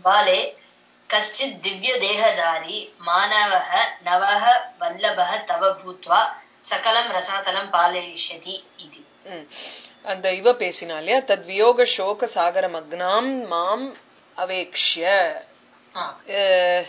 बाले कश्चित् दिव्यदेहधारी मानवः नवः वल्लभः तव भूत्वा सकलं रसातलं पालयिष्यति इति ம். அந்த இவ பேசினா இல்லையா தத் வியோக சோக சாகர மக்னாம் மாம் அவேக்ஷ்ய ஆ. அஹ்,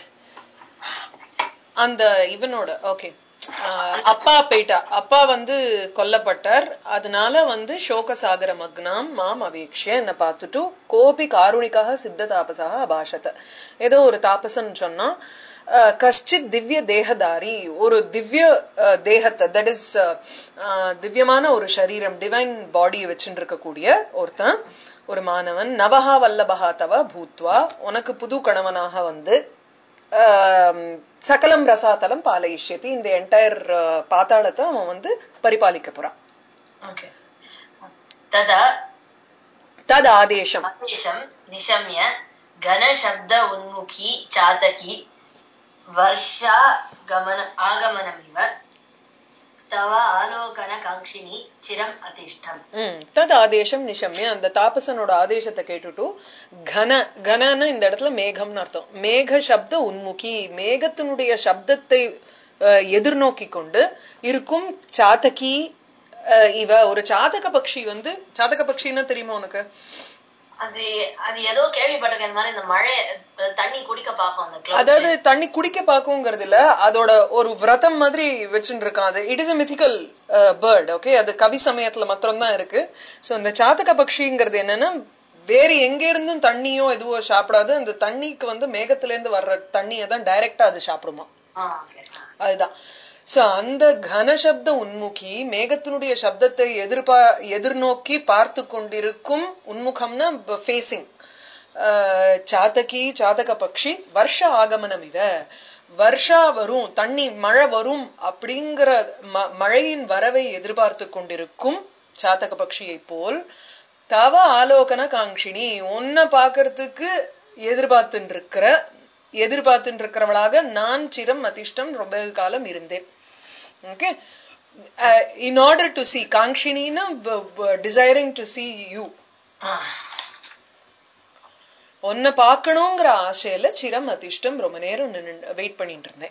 அந்த இவனோட ஓகே அப்பா போயிட்டா அப்பா வந்து கொல்லப்பட்டார் அதனால வந்து சோகசாகர மக்னாம் மாம் அவேக்ஷ்ய என்ன பார்த்துட்டு கோபி காருணிக்காக சித்த தாபசாக அபாஷத ஏதோ ஒரு தாபசன் சொன்னா அஹ், கஷ்டித் திவ்ய தேகதாரி ஒரு திவ்ய அஹ், தேகத்தை தட் இஸ் திவ்யமான ஒரு சரீரம் டிவைன் பாடி வச்சுட்டு இருக்கக்கூடிய ஒருத்தன் ஒரு மாணவன் நவஹா வல்லபஹா தவ பூத்வா உனக்கு புது கணவனாக வந்து ஆம், சகலம் ரசாதலம் பாலயிஷ்யதி இந்த என்டையர் பாத்தாளத்தை அவன் வந்து பரிபாலிக்க போறான் ओके तदा தத் ஆதேசம் आदेशं निशम्य घनशब्द उन्मुखी चातकी वर्षा गमन आगमनमिव तव आलोकनकाङ्क्षिणी चिरम् अतिष्ठम् ம் தத் ஆதேசம் நிஷம்ய அந்த தாபசனோட ஆதேசத்தை கேட்டுட்டு கன கனன்னு இந்த இடத்துல மேகம்னு அர்த்தம் மேக சப்த உன்முகி மேகத்தினுடைய சப்தத்தை அஹ், எதிர்நோக்கி கொண்டு இருக்கும் சாதகி அஹ், இவ ஒரு சாதக பக்ஷி வந்து சாதக பக்ஷின்னா தெரியுமா உனக்கு அது அது ஏதோ கேள்விப்பட்டிருக்கேன் இந்த மாதிரி இந்த மழை அஹ், தண்ணி குடிக்க பார்க்கும் அந்த cloud. அதாவது தண்ணி குடிக்க பாக்குங்கிறது இல்ல அதோட ஒரு விரதம் மாதிரி வச்சுட்டு இருக்கான் அது it is a mythical bird okay அது கவி சமயத்துல மாத்திரம்தான் இருக்கு சோ இந்த சாத்தக பக்ஷிங்கிறது என்னன்னா வேற எங்க இருந்தும் தண்ணியோ எதுவோ சாப்பிடாது அந்த தண்ணிக்கு வந்து மேகத்துல இருந்து வர்ற தண்ணியை தான் டைரக்டா அது சாப்பிடுமா ஆ, okay. ஆ. அதுதான் சோ அந்த கனசப்த உன்முகி மேகத்தினுடைய சப்தத்தை எதிர்பா எதிர்நோக்கி பார்த்து கொண்டிருக்கும் உன்முகம்னா ஃபேசிங் சாத்தகி சாதக பக்ஷி வருஷ ஆகமனம் இவ வருஷா வரும் தண்ணி மழை வரும் அப்படிங்கிற ம- மழையின் வரவை எதிர்பார்த்து கொண்டிருக்கும் சாத்தக பக்ஷியை போல் தவ ஆலோகன காங்கினி உன்னை பார்க்கறதுக்கு எதிர்பார்த்துட்டு இருக்கிற எதிர்பார்த்துட்டு இருக்கிறவளாக நான் சிரம் அதிர்ஷ்டம் ரொம்ப காலம் இருந்தேன் okay in order to see காங்கினின்னா டிசைரிங் டு சி யூ ஆ. உன்னை பார்க்கணுங்கிற ஆசையில சிரம் அதிர்ஷ்டம் ரொம்ப நேரம் வெயிட் பண்ணிட்டு இருந்தேன்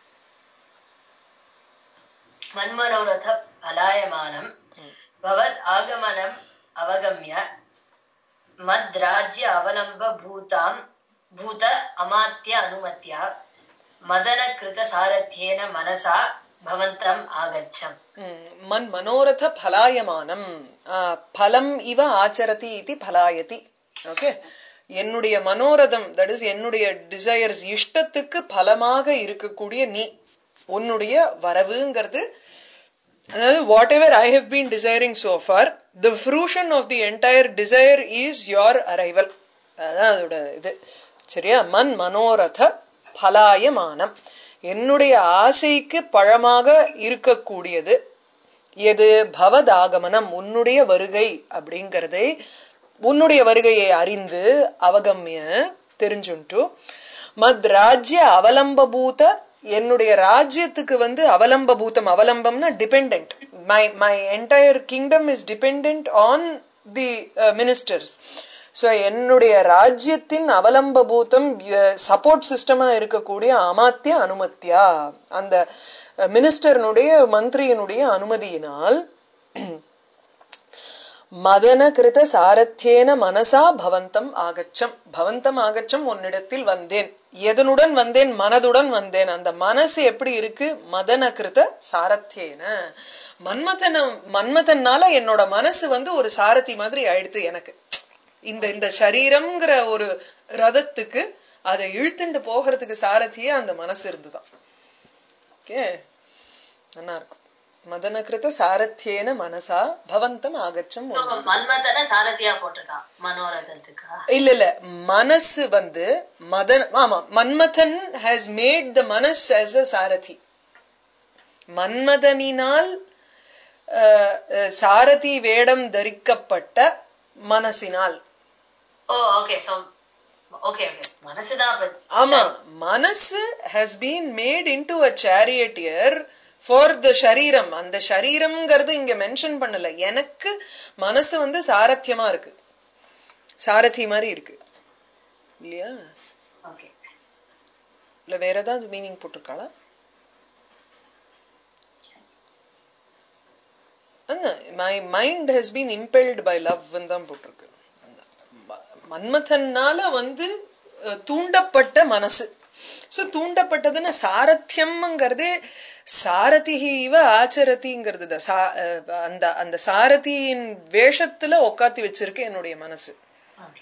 मन्मनोरथ फलायमानं भवद् आगमनम् अवगम्य मद्राज्य अवलम्ब भूतां भूत अमात्य अनुमत्या मदनकृतसारथ्येन मनसा भवन्तम् आगच्छम् ம், மன் மனோரத பலாயமானம் ஆ, பலம் இவ ஆச்சரதி இது பலாயதி ஓகே என்னுடைய மனோரதம் தட் இஸ் என்னுடைய டிசையர்ஸ் இஷ்டத்துக்கு பலமாக இருக்கக்கூடிய நீ உன்னுடைய வரவுங்கிறது அதாவது whatever I have been desiring so for the fruition of the entire desire is your arrival அதான் அதோட இது சரியா மன் மனோரத பலாயமானம் என்னுடைய ஆசைக்கு பழமாக இருக்கக்கூடியது எது பவதாகமனம் உன்னுடைய வருகை அப்படிங்கறதை உன்னுடைய வருகையை அறிந்து அவகம்ய தெரிஞ்சுண்டு மத் ராஜ்ய அவலம்பபூத என்னுடைய ராஜ்யத்துக்கு வந்து அவலம்பபூதம் அவலம்பம்னா depend my my entire kingdom is depend on the ministers so என்னுடைய ராஜ்யத்தின் அவலம்பபூதம் சப்போர்ட் சிஸ்டமா இருக்கக்கூடிய அமாத்திய அனுமத்தியா அந்த மினிஸ்டர்னுடைய மந்திரியினுடைய அனுமதியினால் மதன கிருத சாரத்தியேன மனசா பவந்தம் ஆகச்சம் பவந்தம் ஆகச்சம் உன்னிடத்தில் வந்தேன் எதனுடன் வந்தேன் மனதுடன் வந்தேன் அந்த மனசு எப்படி இருக்கு மதன கிருத சாரத்தியேன மன்மதன மன்மதனால என்னோட மனசு வந்து ஒரு சாரதி மாதிரி ஆயிடுத்து எனக்கு இந்த இந்த சரீரம்ங்கிற ஒரு ரதத்துக்கு அதை இழுத்துண்டு போகிறதுக்கு சாரதியே அந்த மனசு இருந்துதான் ஓகே நல்லா இருக்கும் மதனகிருத சாரத்தியேன மனசா பவந்தம் ஆகச்சம் So, மன்மதன சாரதியா போட்டிருக்கான் மனோரதத்துக்கா இல்ல இல்ல மனசு வந்து மதன் ஆமா மன்மதன் ஹாஸ் மேட் த மனஸ் as a சாரதி மன்மதனினால் அஹ், அஹ், சாரதி வேடம் தரிக்கப்பட்ட மனசினால் oh okay so okay okay மனசுதான் அப்ப ஆமா மனசு has been made into a charioteer for the ஷரீரம் அந்த ஷரீரம்ங்கிறது இங்க மென்ஷன் பண்ணல எனக்கு மனசு வந்து சாரத்தியமா இருக்கு சாரதி மாதிரி இருக்கு இல்லையா ஓகே இல்ல வேற ஏதாவது மீனிங் போட்டிருக்காளா my mind has been impelled by love தான் போட்டிருக்கு அந்த ம- மன்மதன்னால வந்து அஹ், தூண்டப்பட்ட மனசு சோ தூண்டப்பட்டதுன்னு சாரத்தியம்ங்கிறதே சாரதிஹி இவ ஆச்சரதிங்கிறது தான். சா- அஹ், அந்த அந்த சாரதியின் வேஷத்துல உக்காத்தி வச்சிருக்கு என்னுடைய மனசு ஓகே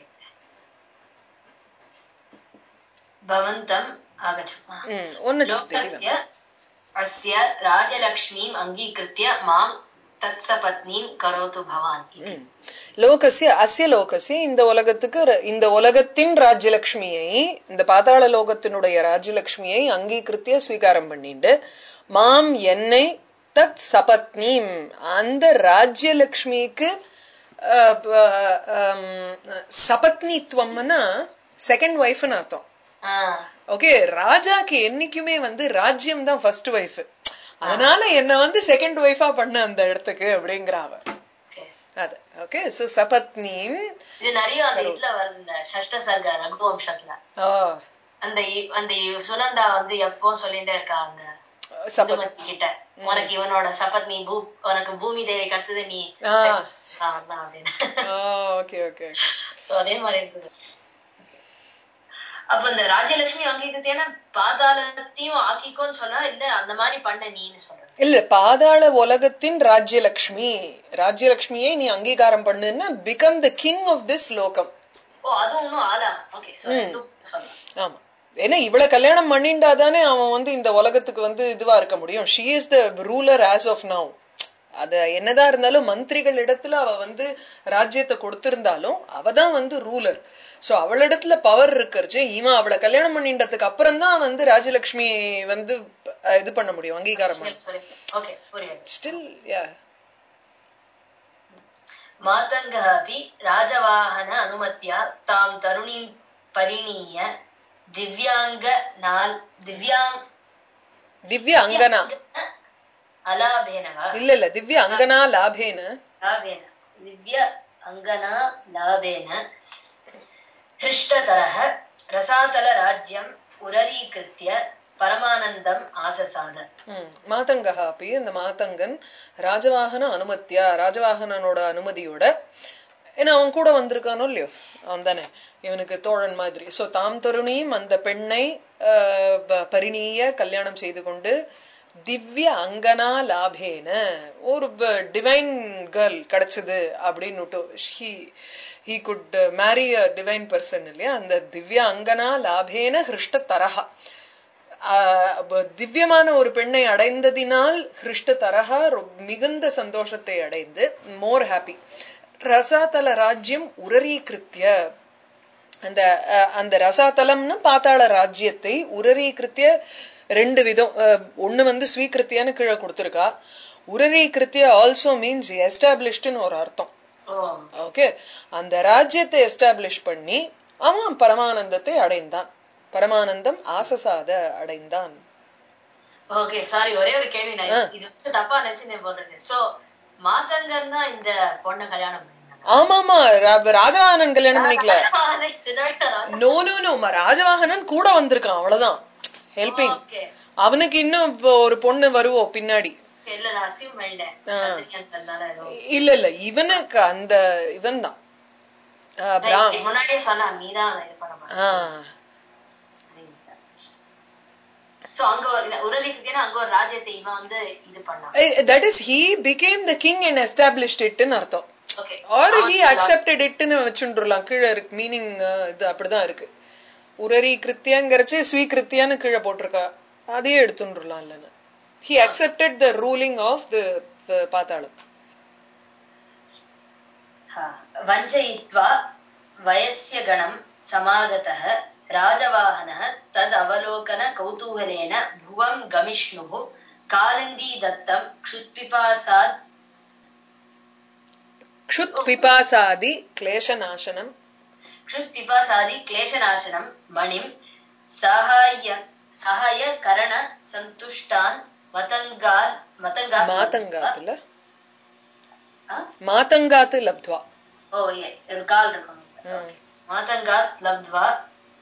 भवन्तम् आगच्छतु ம், ஒன்னு தெரியல लोकस्य अस्य राजलक्ष्मीम् अङ्गीकृत्य मां तत्सपत्नीं करोतु भवान् इति ம். லோகஸ்ய அஸ்ய லோகஸ்ய இந்த உலகத்துக்கு ர- இந்த உலகத்தின் ராஜ்யலக்ஷ்மியை இந்த பாதாள லோகத்தினுடைய ராஜ்யலக்ஷ்மியை அங்கீகிருத்திய ஸ்வீகாரம் பண்ணிண்டு மாம் என்னை தத் சபத்னீம் அந்த ராஜ்யலக்ஷ்மிக்கு அஹ், ப- அம், சபத்னித்துவம்னா செகண்ட் ஒய்ஃப்னு அர்த்தம் ஆ, ஓகே ராஜாக்கு என்னைக்குமே வந்து ராஜ்யம் தான் ஃபர்ஸ்ட் ஒய்ஃப் அதனால என்ன வந்து செகண்ட் ஒய்ஃபா பண்ண அந்த இடத்துக்கு அப்படிங்கிற அவ okay. அது ஓகே சோ சபத்னீம் இது நிறைய அந்த இதுல வருது இந்த ஷஷ்ட சர்க ரகுவம்சத்துல ஆ, அந்த இ- அந்த இ- சுனந்தா வந்து எப்போ சொல்லிட்டே இருக்கா அந்த சபத் இந்துமதி கிட்ட உனக்கு இவனோட சபத்னி பூ உனக்கு பூமி தேவிக்கு அடுத்தது நீ ஆ. நான் தான் அப்படின்னு ஓகே ஓகே So, அதே மாதிரி இருக்குது அப்ப இந்த ராஜ்யலட்சுமி அங்கீகரித்தேன்னா பாதாளத்தையும் ஆக்கிக்கோன்னு சொல்றா இல்ல அந்த மாதிரி பண்ண நீன்னு சொல்ற இல்ல பாதாள உலகத்தின் ராஜ்யலக்ஷ்மி ராஜ்யலக்ஷ்மியை நீ அங்கீகாரம் பண்ணுன்னா become the king of this லோகம் ஓ அது இன்னும் ஆலா ஓகே சொல்றேன் ஆமா ஏன்னா இவளை கல்யாணம் பண்ணிண்டாதானே அவன் வந்து இந்த உலகத்துக்கு வந்து இதுவா இருக்க முடியும் she is the ruler as of now அது என்னதான் இருந்தாலும் மந்திரிகள் இடத்துல அவ வந்து ராஜ்யத்தை கொடுத்திருந்தாலும் அவ தான் வந்து ரூலர் சோ அவளிடத்துல பவர் இருக்கிறச்சு இவன் அவளை கல்யாணம் பண்ணின்றதுக்கு அப்புறம் தான் வந்து ராஜலட்சுமி வந்து அஹ், இது பண்ண முடியும் அங்கீகாரம் பண்ண ஓகே புரியுது ஸ்டில் யா मातङ्गः अपि राजवाहन अनुमत्या तां तरुणीं परिणीय दिव्याङ्गनाल् दिव्यां திவ்ய அங்கனா अलाभेन वा இல்ல இல்ல திவ்ய அங்கனா லாபேன लाभेन दिव्य अङ्गना लाभेन हृष्टतरः रसातलराज्यम् उररीकृत्य परमानन्दम् आससाद ம். மாதங்கஹ அப்படி அந்த மாதங்கன் ராஜவாகன அனுமத்தியா ராஜவாகனனோட அனுமதியோட ஏன்னா அவன் கூட வந்திருக்கானோ இல்லையோ அவன் தானே இவனுக்கு தோழன் மாதிரி சோ தாம் தருணியும் அந்த பெண்ணை ஆஹ், ப- பரிணீய கல்யாணம் செய்து கொண்டு திவ்ய அங்கனா லாபேன ஒரு டிவைன் கேர்ள் கிடைச்சது அப்படின்னு he he could marry a divine person இல்லையா அந்த திவ்ய அங்கனா லாபேன ஹிருஷ்ட தரஹா ஆஹ் ப- திவ்யமான ஒரு பெண்ணை அடைந்ததினால் ஹிருஷ்ட தரஹா ரொ- மிகுந்த சந்தோஷத்தை அடைந்து மோர் ஹாப்பி ரசாதல ராஜ்யம் உரரீகிருத்திய அந்த அஹ், அந்த ரசாதலம்னு பாத்தாள ராஜ்யத்தை உரரீகிருத்திய ரெண்டு விதம் அஹ், ஒண்ணு வந்து ஸ்வீகிருத்தியான்னு கீழே கொடுத்திருக்கா உரரீகிருத்திய ஆல்சோ மீன்ஸ் எஸ்டாப்ளிஷ்டுன்னு ஒரு அர்த்தம் ஓ ஓகே அந்த ராஜ்யத்தை எஸ்டாப்ளிஷ் பண்ணி அவன் பரமானந்தத்தை அடைந்தான் பரமானந்தம் ஆசசாத அடைந்தான் ஓகே சாரி ஒரே ஒரு கேள்வி நான் இது வந்து தப்பா நினைச்சுனே போட்டிருக்கேன் சோ மாதங்கர் தான் இந்த பொண்ணை கல்யாணம் பண்ணாங்க ஆமாமா ரா- ராஜவாகனன் கல்யாணம் பண்ணிக்கல நோ நோ நோ ராஜவாகனன் கூட வந்திருக்கான் அவ்வளவுதான் ஹெல்பிங் ஓகே அவனுக்கு இன்னும் இப்போ ஒரு பொண்ணு வருவோம் பின்னாடி இல்ல நான் அசியூம் பண்ணிட்டேன் கத்திரிக்காய்ன்றதுனால ஏதோ இல்ல இல்ல இவனுக்கு அந்த இவன் தான் இதுக்கு முன்னாடியே சொன்னா நீதான் அதை இது பண்ண மாட்டேன் சோ அங்க ஒரு உரலிக்குதுன்னா அங்க ஒரு ராஜ்யத்தை இவன் வந்து இது பண்ணான் that is he became the king and established இட்னு அர்த்தம் ஓகே ஆர் ஹி அக்செப்டட் இட்னு வச்சுட்டுலாம் கீழே இருக்கு மீனிங் இது அப்படிதான் இருக்கு உரரி கிருத்தியங்கிறச்சு ஸ்வீகிருத்தியான்னு கீழே போட்டிருக்கா அதையே எடுத்துட்டுலாம் இல்லைன்னு he accepted the ruling of the பாத்தாளம் वञ्चयित्वा वयस्य गणं समागतः राजवाहनः तदवलोकनकौतूहलेन भुवं गमिष्णुः कालिन्दी दत्तं क्षुत्पिपासात् க்ஷுத் பிபாசாதி क्लेशनाशनम् क्षुत्पिपासादि क्लेशनाशनं मणिं साहाय्य सहायकरणसन्तुष्टान् मतङ्गात् मतङ्गात् மாதங்காத்துல ஆ? மாதங்காத்து லப்த்வா ஓ ஏ ஒரு கால் இருக்கும் மாதங்காத் லப்த்வா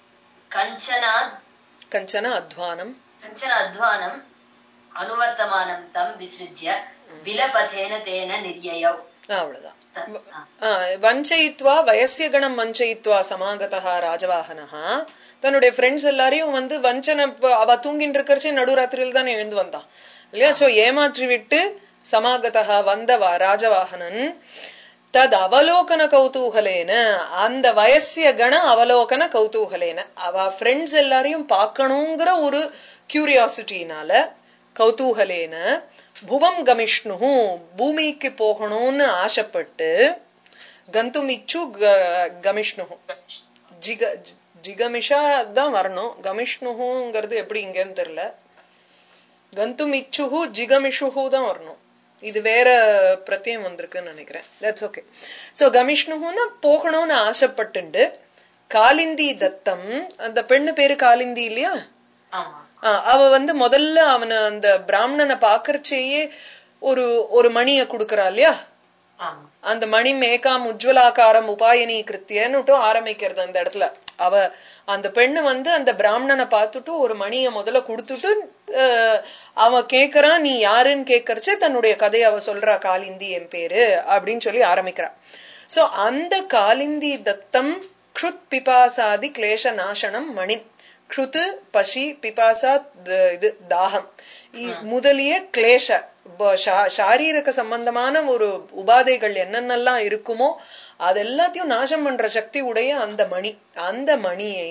கஞ்சனாத் கஞ்சன அத்வானம் கஞ்சன அத்வானம் அனுவர்த்தமானம் தம் விசிருஜ்ய விலபதேன தேன நிர்யயௌ அவ்வளவுதான் தத்- ஆ. ஆ, வஞ்சயித்வா வயசிய கணம் வஞ்சயித்வா சமாகதா ராஜவாகனஹா தன்னுடைய ஃப்ரெண்ட்ஸ் எல்லாரையும் வந்து வஞ்சனை ப- அவ தூங்கிட்டு இருக்கிறச்சே நடுராத்திரியில் தான் எழுந்து வந்தான் இல்லையா சோ ஏமாற்றி விட்டு சமாகதா வந்தவா ராஜவாகனன் தத் அவலோகன கௌதூகலேன அந்த வயசிய கண அவலோகன கௌதூகலேன அவ ஃப்ரெண்ட்ஸ் எல்லாரையும் பார்க்கணுங்கிற ஒரு கியூரியாசிட்டினால கௌதூகலேன புவம் கமிஷ்ணு பூமிக்கு போகணும்னு ஆசைப்பட்டு கந்தும் இச்சு க- கமிஷ்ணு ஜிக ஜிகமிஷா தான் வரணும் கமிஷ்ணுங்கிறது எப்படி இங்கன்னு தெரியல கந்தும் இச்சுஹு ஜிகமிஷுஹு தான் வரணும் இது வேற பிரத்யம் வந்திருக்குன்னு நினைக்கிறேன் தட்ஸ் ஓகே சோ கமிஷ்ணுன்னா போகணும்னு ஆசைப்பட்டுண்டு காலிந்தி தத்தம் அந்த பெண்ணு பேரு காலிந்தி இல்லையா ஆமா ஆ, அவ வந்து முதல்ல அவனை அந்த பிராமணனை பாக்கறச்சேயே ஒரு ஒரு மணிய குடுக்கறா இல்லையா ஆமா அந்த மணி மேகாம் உஜ்வலாக்காரம் உபாயனி கிருத்தியன்னுட்டும் ஆரம்பிக்கிறது அந்த இடத்துல அவ அந்த பெண்ணு வந்து அந்த பிராமணனை பார்த்துட்டு ஒரு மணியை முதல்ல கொடுத்துட்டு அஹ், அவ கேக்குறான் நீ யாருன்னு கேட்கறச்சே தன்னுடைய கதையை அவ சொல்றா காலிந்தி என் பேரு அப்படின்னு சொல்லி ஆரம்பிக்கிறா சோ அந்த காலிந்தி தத்தம் க்ஷுத் பிபாசாதி கிளேஷ நாசனம் மணி க்ஷுத்து பசி பிபாசா த- இது தாகம் இ- முதலிய கிளேஷ ப- சா- சாரீரக சம்பந்தமான ஒரு உபாதைகள் என்னென்னலாம் இருக்குமோ அதெல்லாத்தையும் நாசம் பண்ற சக்தி உடைய அந்த மணி அந்த மணியை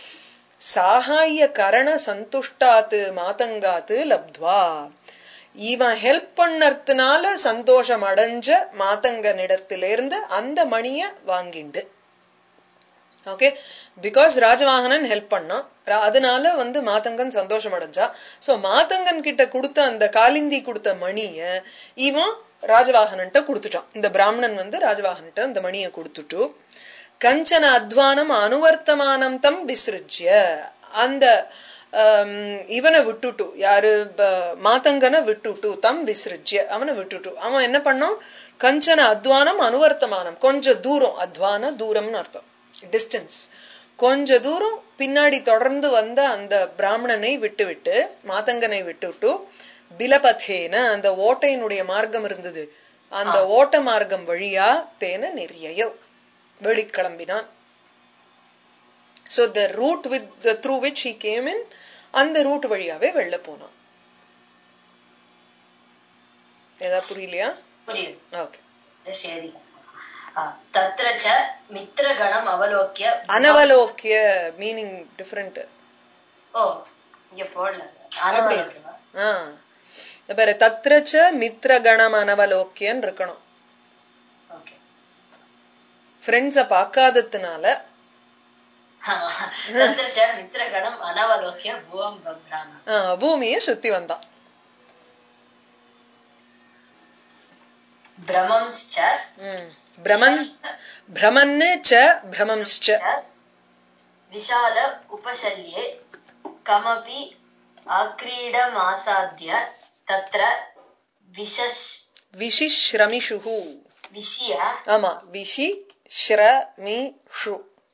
சாகாய கரண சந்துஷ்டாத்து மாதங்காத்து லப்த்வா இவன் ஹெல்ப் பண்ணறதுனால சந்தோஷம் அடைஞ்ச மாதங்கனிடத்திலிருந்து அந்த மணிய வாங்கிண்டு ஓகே பிகாஸ் ராஜவாகனன் ஹெல்ப் பண்ணான் ரா- அதனால வந்து மாதங்கன் சந்தோஷம் அடைஞ்சா சோ மாதங்கன் கிட்ட கொடுத்த அந்த காலிந்தி கொடுத்த மணிய இவன் ராஜவாகனன்ட்ட கொடுத்துட்டான் இந்த பிராமணன் வந்து ராஜவாகன்ட்ட அந்த மணியை கொடுத்துட்டு கஞ்சன அத்வானம் அனுவர்த்தமானம் தம் விசிருஜ்ய அந்த ஆம், இவனை விட்டுட்டு யாரு ப- மாதங்கனை விட்டுட்டு தம் விசிருஜ்ய அவனை விட்டுட்டு அவன் என்ன பண்ணான் கஞ்சன அத்வானம் அனுவர்த்தமானம் கொஞ்ச தூரம் அத்வான தூரம்னு அர்த்தம் டிஸ்டன்ஸ் கொஞ்ச தூரம் பின்னாடி தொடர்ந்து வந்த அந்த பிராமணனை விட்டுவிட்டு மாதங்கனை விட்டுவிட்டு பிலபதேன அந்த ஓட்டையினுடைய மார்க்கம் இருந்தது அந்த ஓட்ட மார்க்கம் வழியா தேன நெறிய வெளிக்கிளம்பினான் so the route with through which he came in அந்த ரூட் வழியாவே வெளில போனான் ஏதா புரியலையா புரியுது ஓகே சரி ஆ, தத்ர ச மித்திரகணம் அவலோக்கிய அனவலோக்கிய மீனிங் டிஃப்ரெண்ட் ஓ இங்க போடல அனவலோக்கியமா ஆ இந்த பாரு தத்ரச்ச மித்திரகணம் அனவலோக்கியன்னு இருக்கணும் ஓகே ஃப்ரெண்ட்ஸ பார்க்காததுனால தத்ர ச மித்திரகணம் அனவலோக்கிய புவம் பப்ராம ஆ, பூமியை சுத்தி வந்தான் பிரமம்ச்ச ம். பிரமன் பிரமன்னு ச பிரமம்ச்ச விஷால உபசல்யே கமபி அக்ரீடமாசாத்திய தத்ர விஷஷ் விசிஷ்ரமிஷுஹு விஷய ஆமா விஷி ஸ்ரமிஷு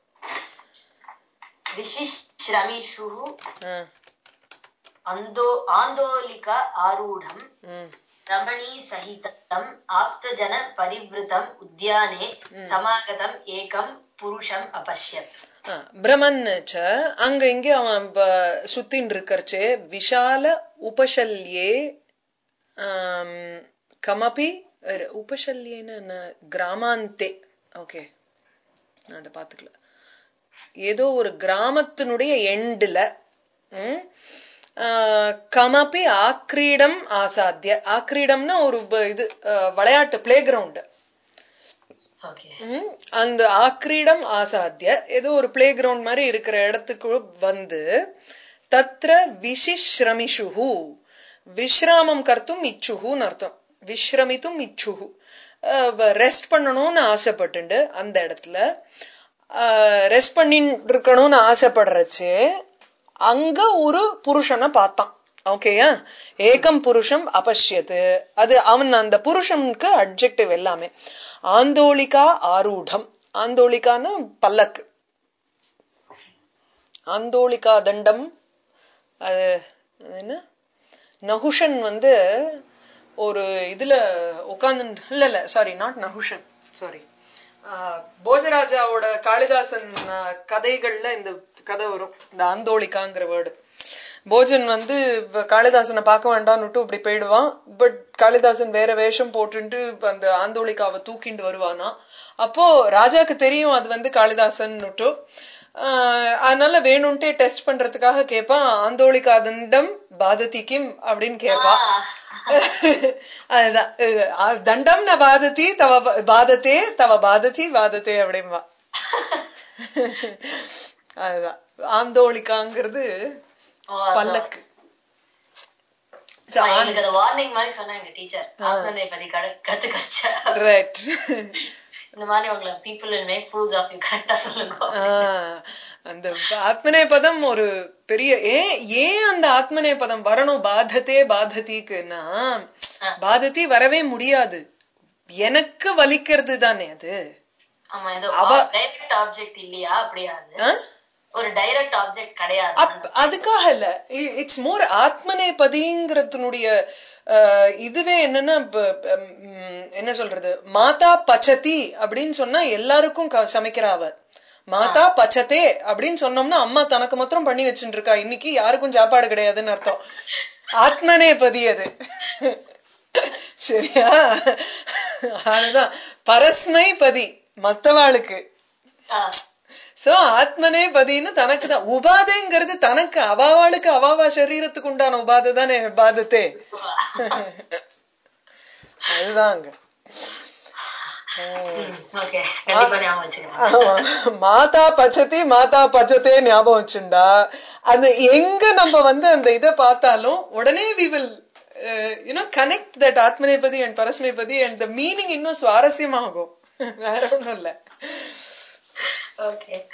விசிஷ்ரமிஷு ஆ, அந்தோ ஆந்தோலிக ஆரூಢம் ம். ரமணீ சகிதம் ஆப்தஜன பரிவிருத்தம் உத்யானே சமாகதம் ஏகம் புருஷம் அபஷ்யத் ஆ, பிரமன்னு ச அங்க இங்க அவன் ப- சுத்தின்னு இருக்கறச்சே விஷால உபசல்யே ஆம், கமபி இரு, உபசல்யேன்னு என்ன கிராமாந்தே ஓகே நான் அதை பாத்துக்கல ஏதோ ஒரு கிராமத்தினுடைய எண்டுல ம், ஆ, கமபி ஆக்ரீடம் ஆசாத்திய ஆக்ரீடம்னா ஒரு ப- இது ஆ, விளையாட்டு பிளே கிரவுண்ட் ஓகே ம், அந்த ஆக்ரீடம் ஆசாத்திய ஏதோ ஒரு பிளே கிரவுண்ட் மாதிரி இருக்கிற இடத்துக்கு வந்து தத்ர விசிஷ்ரமிஷுஹு விஸ்ராமம் கர்த்தும் இச்சுஹுன்னு அர்த்தம் விஸ்ரமித்தும் இச்சுஹு ரெஸ்ட் பண்ணணும்னு ஆசைப்பட்டுண்டு அந்த இடத்துல ரெஸ்ட் பண்ணிட்டு இருக்கணும்னு ஆசைப்படுறச்சு அங்க ஒரு புருஷனை பார்த்தான் ஓகேயா ஏகம் புருஷம் அபஷ்யத்து அது அவன் அந்த புருஷனுக்கு அட்ஜெக்டிவ் எல்லாமே ஆந்தோலிகா ஆரூடம் ஆந்தோலிகான்னு பல்லக்கு ஆந்தோளிகா தண்டம் அது அது என்ன நகுஷன் வந்து ஒரு இதுல உட்கார்ந்து இல்ல இல்ல சாரி நாட் நகுஷன் சாரி போஜராஜாவோட காளிதாசன் ஆஹ், கதைகள்ல இந்த கதை வரும் இந்த ஆந்தோளிகாங்கிற வேர்டு போஜன் வந்து வ- காளிதாசனை பார்க்க வேண்டாம்னுட்டு இப்படி போயிடுவான் பட் காளிதாசன் வேற வேஷம் போட்டுட்டு அந்த ஆந்தோளிகாவை தூக்கிண்டு வருவானா அப்போ ராஜாக்கு தெரியும் அது வந்து காளிதாசன்னுட்டு ஆஹ் அதனால வேணும்ட்டே டெஸ்ட் பண்றதுக்காக கேட்பான் ஆந்தோளிகா தண்டம் பாததி கிம் அப்படின்னு கேட்பான் அதுதான் இது, அஹ், தண்டம் ந பாததி தவ ப- பாதத்தே தவ பாததி பாதத்தே அப்படிம்பா அதுதான் ஆந்தோளிகாங்கிறது ஓ, அதான். பல்லக்கு So, ஆமா, ஆந்- எங்களுக்கு அது வார்னிங் மாதிரி சொன்னாங்க டீச்சர் ஆத்மனை பத்தி கத்து கச்சா right. இந்த மாதிரி உங்களை people make fools of you கரெக்டா சொல்லுங்க ஆஹ், அந்த ஆத்மனே பதம் ஒரு பெரிய ஏன் ஏன் அந்த ஆத்மனே பதம் வரணும் பாதத்தே பாததிக்குன்னா பாததி வரவே முடியாது எனக்கு வலிக்கிறது தானே அது ஆமா இது அவ- டைரக்ட் ஆப்ஜெக்ட் இல்லையா அப்படியா அது ஆ? ஒரு டைரக்ட் ஆப்ஜெக்ட் கிடையாது அப்- அதுக்காக இல்ல இட்ஸ் மோர் ஆத்மனே பதிங்கிறதுனுடைய அஹ், இதுவே என்னன்னா இப்ப, ம், என்ன சொல்றது மாதா பச்சதி அப்படின்னு சொன்னா எல்லாருக்கும் க- சமைக்கிறா அவ மாதா பச்சதே அப்படின்னு சொன்னோம்னா அம்மா தனக்கு மாத்திரம் பண்ணி வச்சுட்டு இருக்கா இன்னைக்கு யாருக்கும் சாப்பாடு கிடையாதுன்னு அர்த்தம் ஆத்மனே பதி அது சரியா அதுதான் பரஸ்மை பதி மத்தவாளுக்கு ஆ, சோ ஆத்மனே பதின்னு தனக்கு தான் உபாதைங்கிறது தனக்கு அவாவாளுக்கு அவாவா சரீரத்துக்கு உண்டான உபாதை தானே பாதத்தே அதுதான் அங்க ஓகே கண்டிப்பா ஞாபகம் வச்சுக்கிறேன் ஆமா. மாதா பச்சதி மாதா பச்சத்தே ஞாபகம் வச்சுண்டா அந்த எங்க நம்ம வந்து அந்த இதை பார்த்தாலும் உடனே we will you know connect that Atmanepadi and Parasmaipadi and the meaning இன்னும் சுவாரஸ்யமாகும் வேற ஒண்ணும் இல்ல ஓகே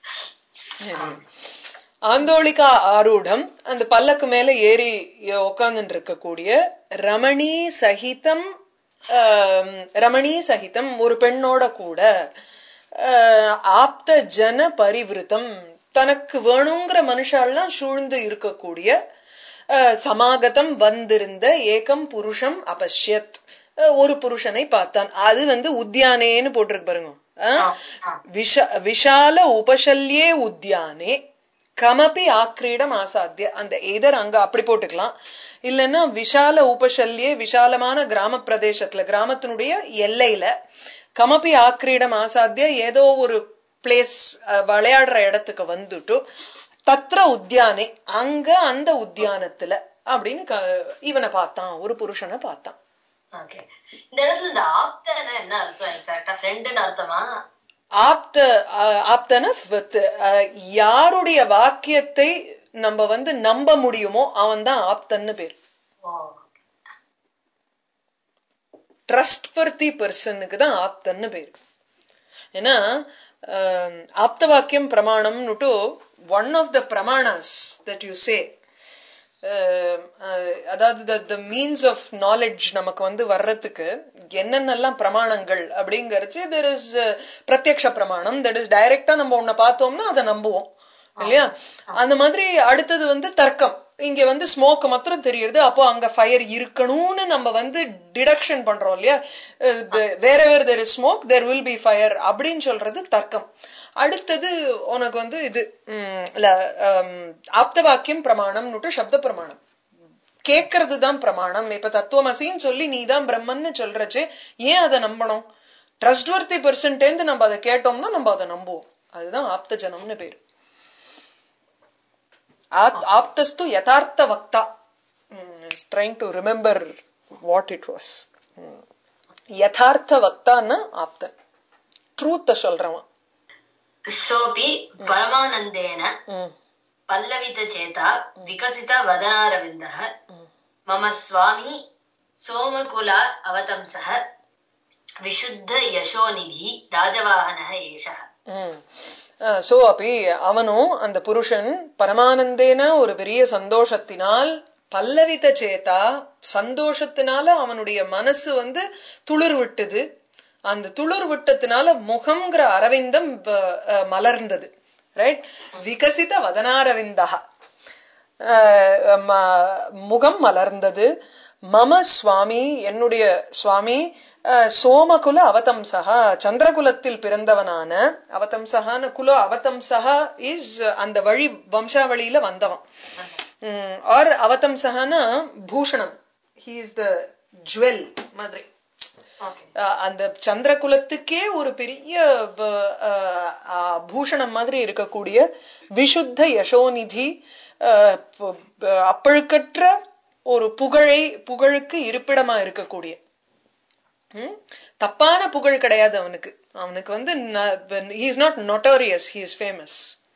ஆந்தோளிகா ஆரூடம் அந்த பல்லக்கு மேல ஏறி உட்கார்ந்துட்டு இருக்கக்கூடிய ரமணி சகிதம் ஆம், ரமணி சகிதம் ஒரு பெண்ணோட கூட ஆஹ், ஆப்த ஜன பரிவிருத்தம் தனக்கு வேணுங்கிற மனுஷாலாம் சூழ்ந்து இருக்கக்கூடிய ஆஹ், சமாகதம் வந்திருந்த ஏகம் புருஷம் அபஷ்யத் ஆஹ், ஒரு புருஷனை பார்த்தான் அது வந்து உத்தியானேன்னு போட்டிருக்கு பாருங்க ஆஹ், விஷ விஷால உபசல்யே உத்தியானே கமபி ஆக்ரீடம் ஆசாத்திய அந்த எதர் அங்க அப்படி போட்டுக்கலாம் இல்லைன்னா விஷால உபசல்யே விஷாலமான கிராம பிரதேசத்துல கிராமத்தினுடைய எல்லையில கமபி ஆக்ரீடம் ஆசாத்திய ஏதோ ஒரு பிளேஸ் விளையாடுற இடத்துக்கு வந்துட்டு தத்ர உத்தியானே அங்க அந்த உத்தியானத்துல அப்படின்னு க- இவனை பார்த்தான் ஒரு புருஷனை பார்த்தான் ஓகே இந்த இடத்துல இந்த ஆப்தனா என்ன அர்த்தம் எக்ஸாக்டா ஃப்ரெண்டுன்னு அர்த்தமா ஆப்த அஹ், ஆப்தன with, அஹ், யாருடைய வாக்கியத்தை நம்ம வந்து நம்ப முடியுமோ அவன் தான் ஆப்தன்னு பேர் ஓ ட்ரஸ்ட் பர்த்தி பர்சனுக்கு தான் ஆப்தன்னு பேர் ஏன்னா ஆம், ஆப்த வாக்கியம் பிரமாணம்னுட்டு one of the pramanas that you say அதாவது த மீன்ஸ் ஆஃப் நாலேஜ் நமக்கு வந்து வர்றதுக்கு என்னென்னலாம் பிரமாணங்கள் அப்படிங்கறது தெர் இஸ் பிரத்யக்ஷ பிரமாணம் தட் இஸ் டைரக்டா நம்ம ஒன்ன பார்த்தோம்னா அதை நம்புவோம் இல்லையா அந்த மாதிரி அடுத்தது வந்து தர்க்கம் இங்க வந்து ஸ்மோக் மாத்திரம் தெரியுது அப்போ அங்க ஃபயர் இருக்கணும்னு நம்ம வந்து டிடக்ஷன் பண்றோம் இல்லையா வேற வேற there is smoke there will be fire அப்படின்னு சொல்றது தர்க்கம் அடுத்தது உனக்கு வந்து இது உம், இல்ல ஆம், ஆப்த வாக்கியம் பிரமாணம்னுட்டு சப்த பிரமாணம் கேட்கறது தான் பிரமாணம் இப்ப தத்துவமசின்னு சொல்லி நீ தான் பிரம்மன்னு சொல்றச்சு ஏன் அதை நம்பணும் ட்ரஸ்ட்வர்த்தி பெர்சன்டேந்து நம்ம அதை கேட்டோம்னா நம்ம அதை நம்புவோம் அதுதான் ஆப்த ஜனம்னு பேரு ஆப்- ஆப்தஸ்து யதார்த்த வக்தா trying to remember what it was யதார்த்த வக்தான்னா ஆப்தன் ட்ரூத்த சொல்றவன் சோபி பரமானந்தேன ம், பல்லவித சேதா விகசித வதனாரவிந்தः மம சுவாமி சோமகுல அவதம்சः விசுத்த யசோநிதி ராஜவாகனः ஏஷः ம். அஹ், சோ அப்படி அவனும் அந்த புருஷன் பரமானந்தேன ஒரு பெரிய சந்தோஷத்தினால் பல்லவித சேதா சந்தோஷத்தினால அவனுடைய மனசு வந்து துளிர் விட்டது அந்த துளிர் விட்டத்தினால முகம்ங்கிற அரவிந்தம் ப- அஹ், மலர்ந்தது ரைட் விகசித வதனாரவிந்தா முகம் மலர்ந்தது மம சுவாமி என்னுடைய சுவாமி சோமகுல அவதம்சகா சந்திரகுலத்தில் பிறந்தவனான அவதம்சகான குல அவதம்சகா இஸ் அந்த வழி வம்சாவளியில வந்தவன் ஆர் அவதம்சகான பூஷணம் ஹி இஸ் த ஜுவல் மாதிரி அந்த சந்திர குலத்துக்கே ஒரு பெரிய பூஷணம் மாதிரி இருக்கக்கூடிய விஷுத்த யசோநிதி அப்பழுக்கற்ற ஒரு புகழை புகழுக்கு இருப்பிடமா இருக்கக்கூடிய தப்பான புகழ் கிடையாது அவனுக்கு அவனுக்கு வந்து is not notorious he is famous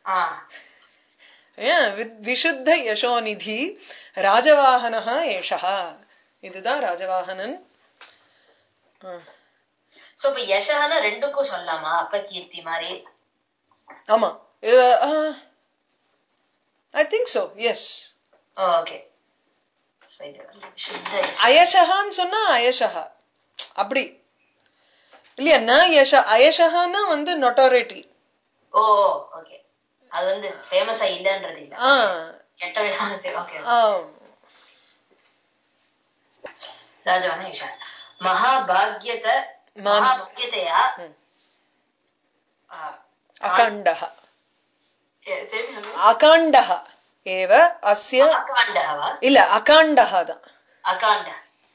விஷுத்த யசோநிதி ராஜவாகனா ஏஷா இதுதான் ராஜவாகனன் சோ இப்ப யசஹன ரெண்டுக்கும் சொல்லலாமா அப்ப கீர்த்தி மாதிரி ஆமா I think so yes okay அயஷகான்னு சொன்னா அயஷகா அப்படி இல்லையா ந யஷ அயஷகான்னா வந்து நொட்டாரிட்டி ஓ ஓகே அது வந்து ஃபேமஸா இல்லன்றது இல்ல ஆ கெட்ட விடாது ஓகே ஆ ராஜவான ஈஷா மகாபாகியத மான்- மகாபாகியதையா அகாண்டः திரும்பி சொல்லுங்க அகாண்டः ஏவ அஸ்ய அகாண்டः வா இல்ல அகாண்டः தான் அகாண்ட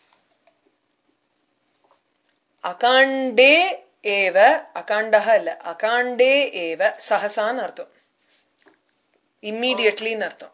அகாண்டே ஏவ அகாண்டः இல்ல அகாண்டே ஏவ சஹசான்னு அர்த்தம் இம்மீடியட்லின்னு அர்த்தம்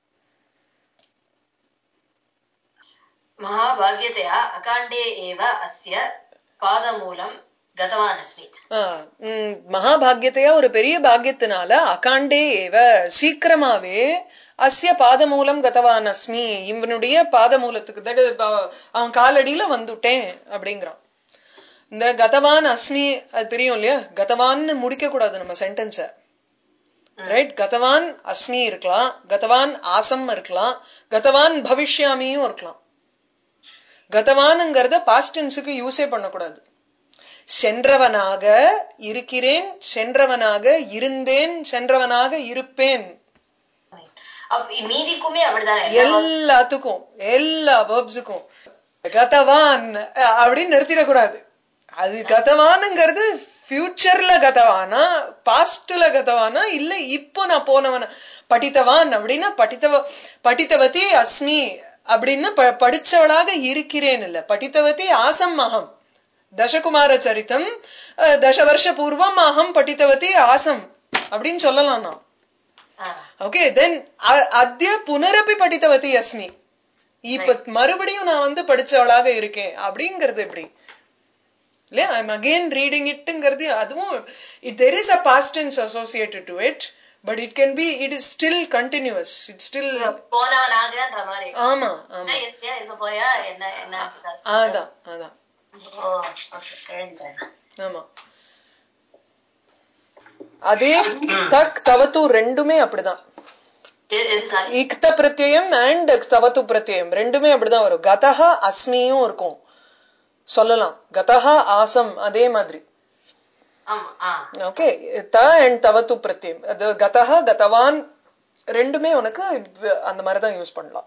மகாபாகியதையா அகாண்டே ஏவ அஸ்ய பாதமூலம் கதவான் அஸ்மி ஆ, ம், மகாபாகியத்தையா ஒரு பெரிய பாக்கியத்தினால அகாண்டே ஏவ சீக்கிரமாவே அஸ்ய பாதமூலம் கதவான் அஸ்மி இவனுடைய பாதமூலத்துக்கு that is, ப- அவன் காலடியில வந்துட்டேன் அப்படிங்கிறான் இந்த கதவான் அஸ்மி அது தெரியும் இல்லையா கதவான்னு முடிக்க கூடாது நம்ம சென்டென்ஸ ரைட் கதவான் அஸ்மி இருக்கலாம் கதவான் ஆசம் இருக்கலாம் கதவான் பவிஷ்யாமியும் இருக்கலாம் கதவானுங்கிறத பாஸ்ட் டென்ஸுக்கு யூஸே பண்ணக்கூடாது சென்றவனாக இருக்கிறேன் சென்றவனாக இருந்தேன் சென்றவனாக இருப்பேன் அப்ப மீதிக்குமே அப்படிதானே எல்லாத்துக்கும் எல்லா வேர்ப்ஸுக்கும் கதவான் அஹ், அப்படின்னு நிறுத்திடக்கூடாது அது கதவானுங்கிறது ஃபியூச்சர்ல கதவானா பாஸ்ட்ல கதவானா இல்ல இப்போ நான் போனவன படித்தவான் அப்படின்னா படித்தவ படித்தவதி அஸ்மி அப்படின்னு ப- படிச்சவளாக இருக்கிறேன் இல்ல படித்தவதி ஆசம் அகம் தசகுமார சரித்தம் அஹ், தச வருஷ பூர்வம் அகம் படித்தவதி ஆசம் அப்படின்னு சொல்லலாம் நான் ஆ. ஓகே தென் அத்திய புனரப்பி படித்தவதி அஸ்மி இப்ப மறுபடியும் நான் வந்து படிச்சவளாக இருக்கேன் அப்படிங்கிறது எப்படி இல்லையா ஐம் அகெயின் ரீடிங் இட்டுங்கிறது அதுவும் it there is a past tense associated to it but it can be it is still continues it still போனவனாகன்ற மாதிரி ஆமா ஆமா என்ன இருக்கியா இருக்க போறியா என்ன என்ன அதான் அதான் ஓ ஓகே தெரிஞ்சுக்கிறேன் ஆமா அதே தக் தவத்து ரெண்டுமே அப்படிதான் எது எது சாரி இக்த பிரத்யயம் அண்ட் தவத்து பிரத்யயம் ரெண்டுமே அப்படிதான் வரும் கதஹ அஸ்மியும் இருக்கும் சொல்லலாம் கதஹ ஆசம் அதே மாதிரி ஆமா ஆ ஓகே த அண்ட் தவத்து பிரத்யம் அது கதஹ கதவான் ரெண்டுமே உனக்கு அந்த மாதிரி தான் யூஸ் பண்ணலாம்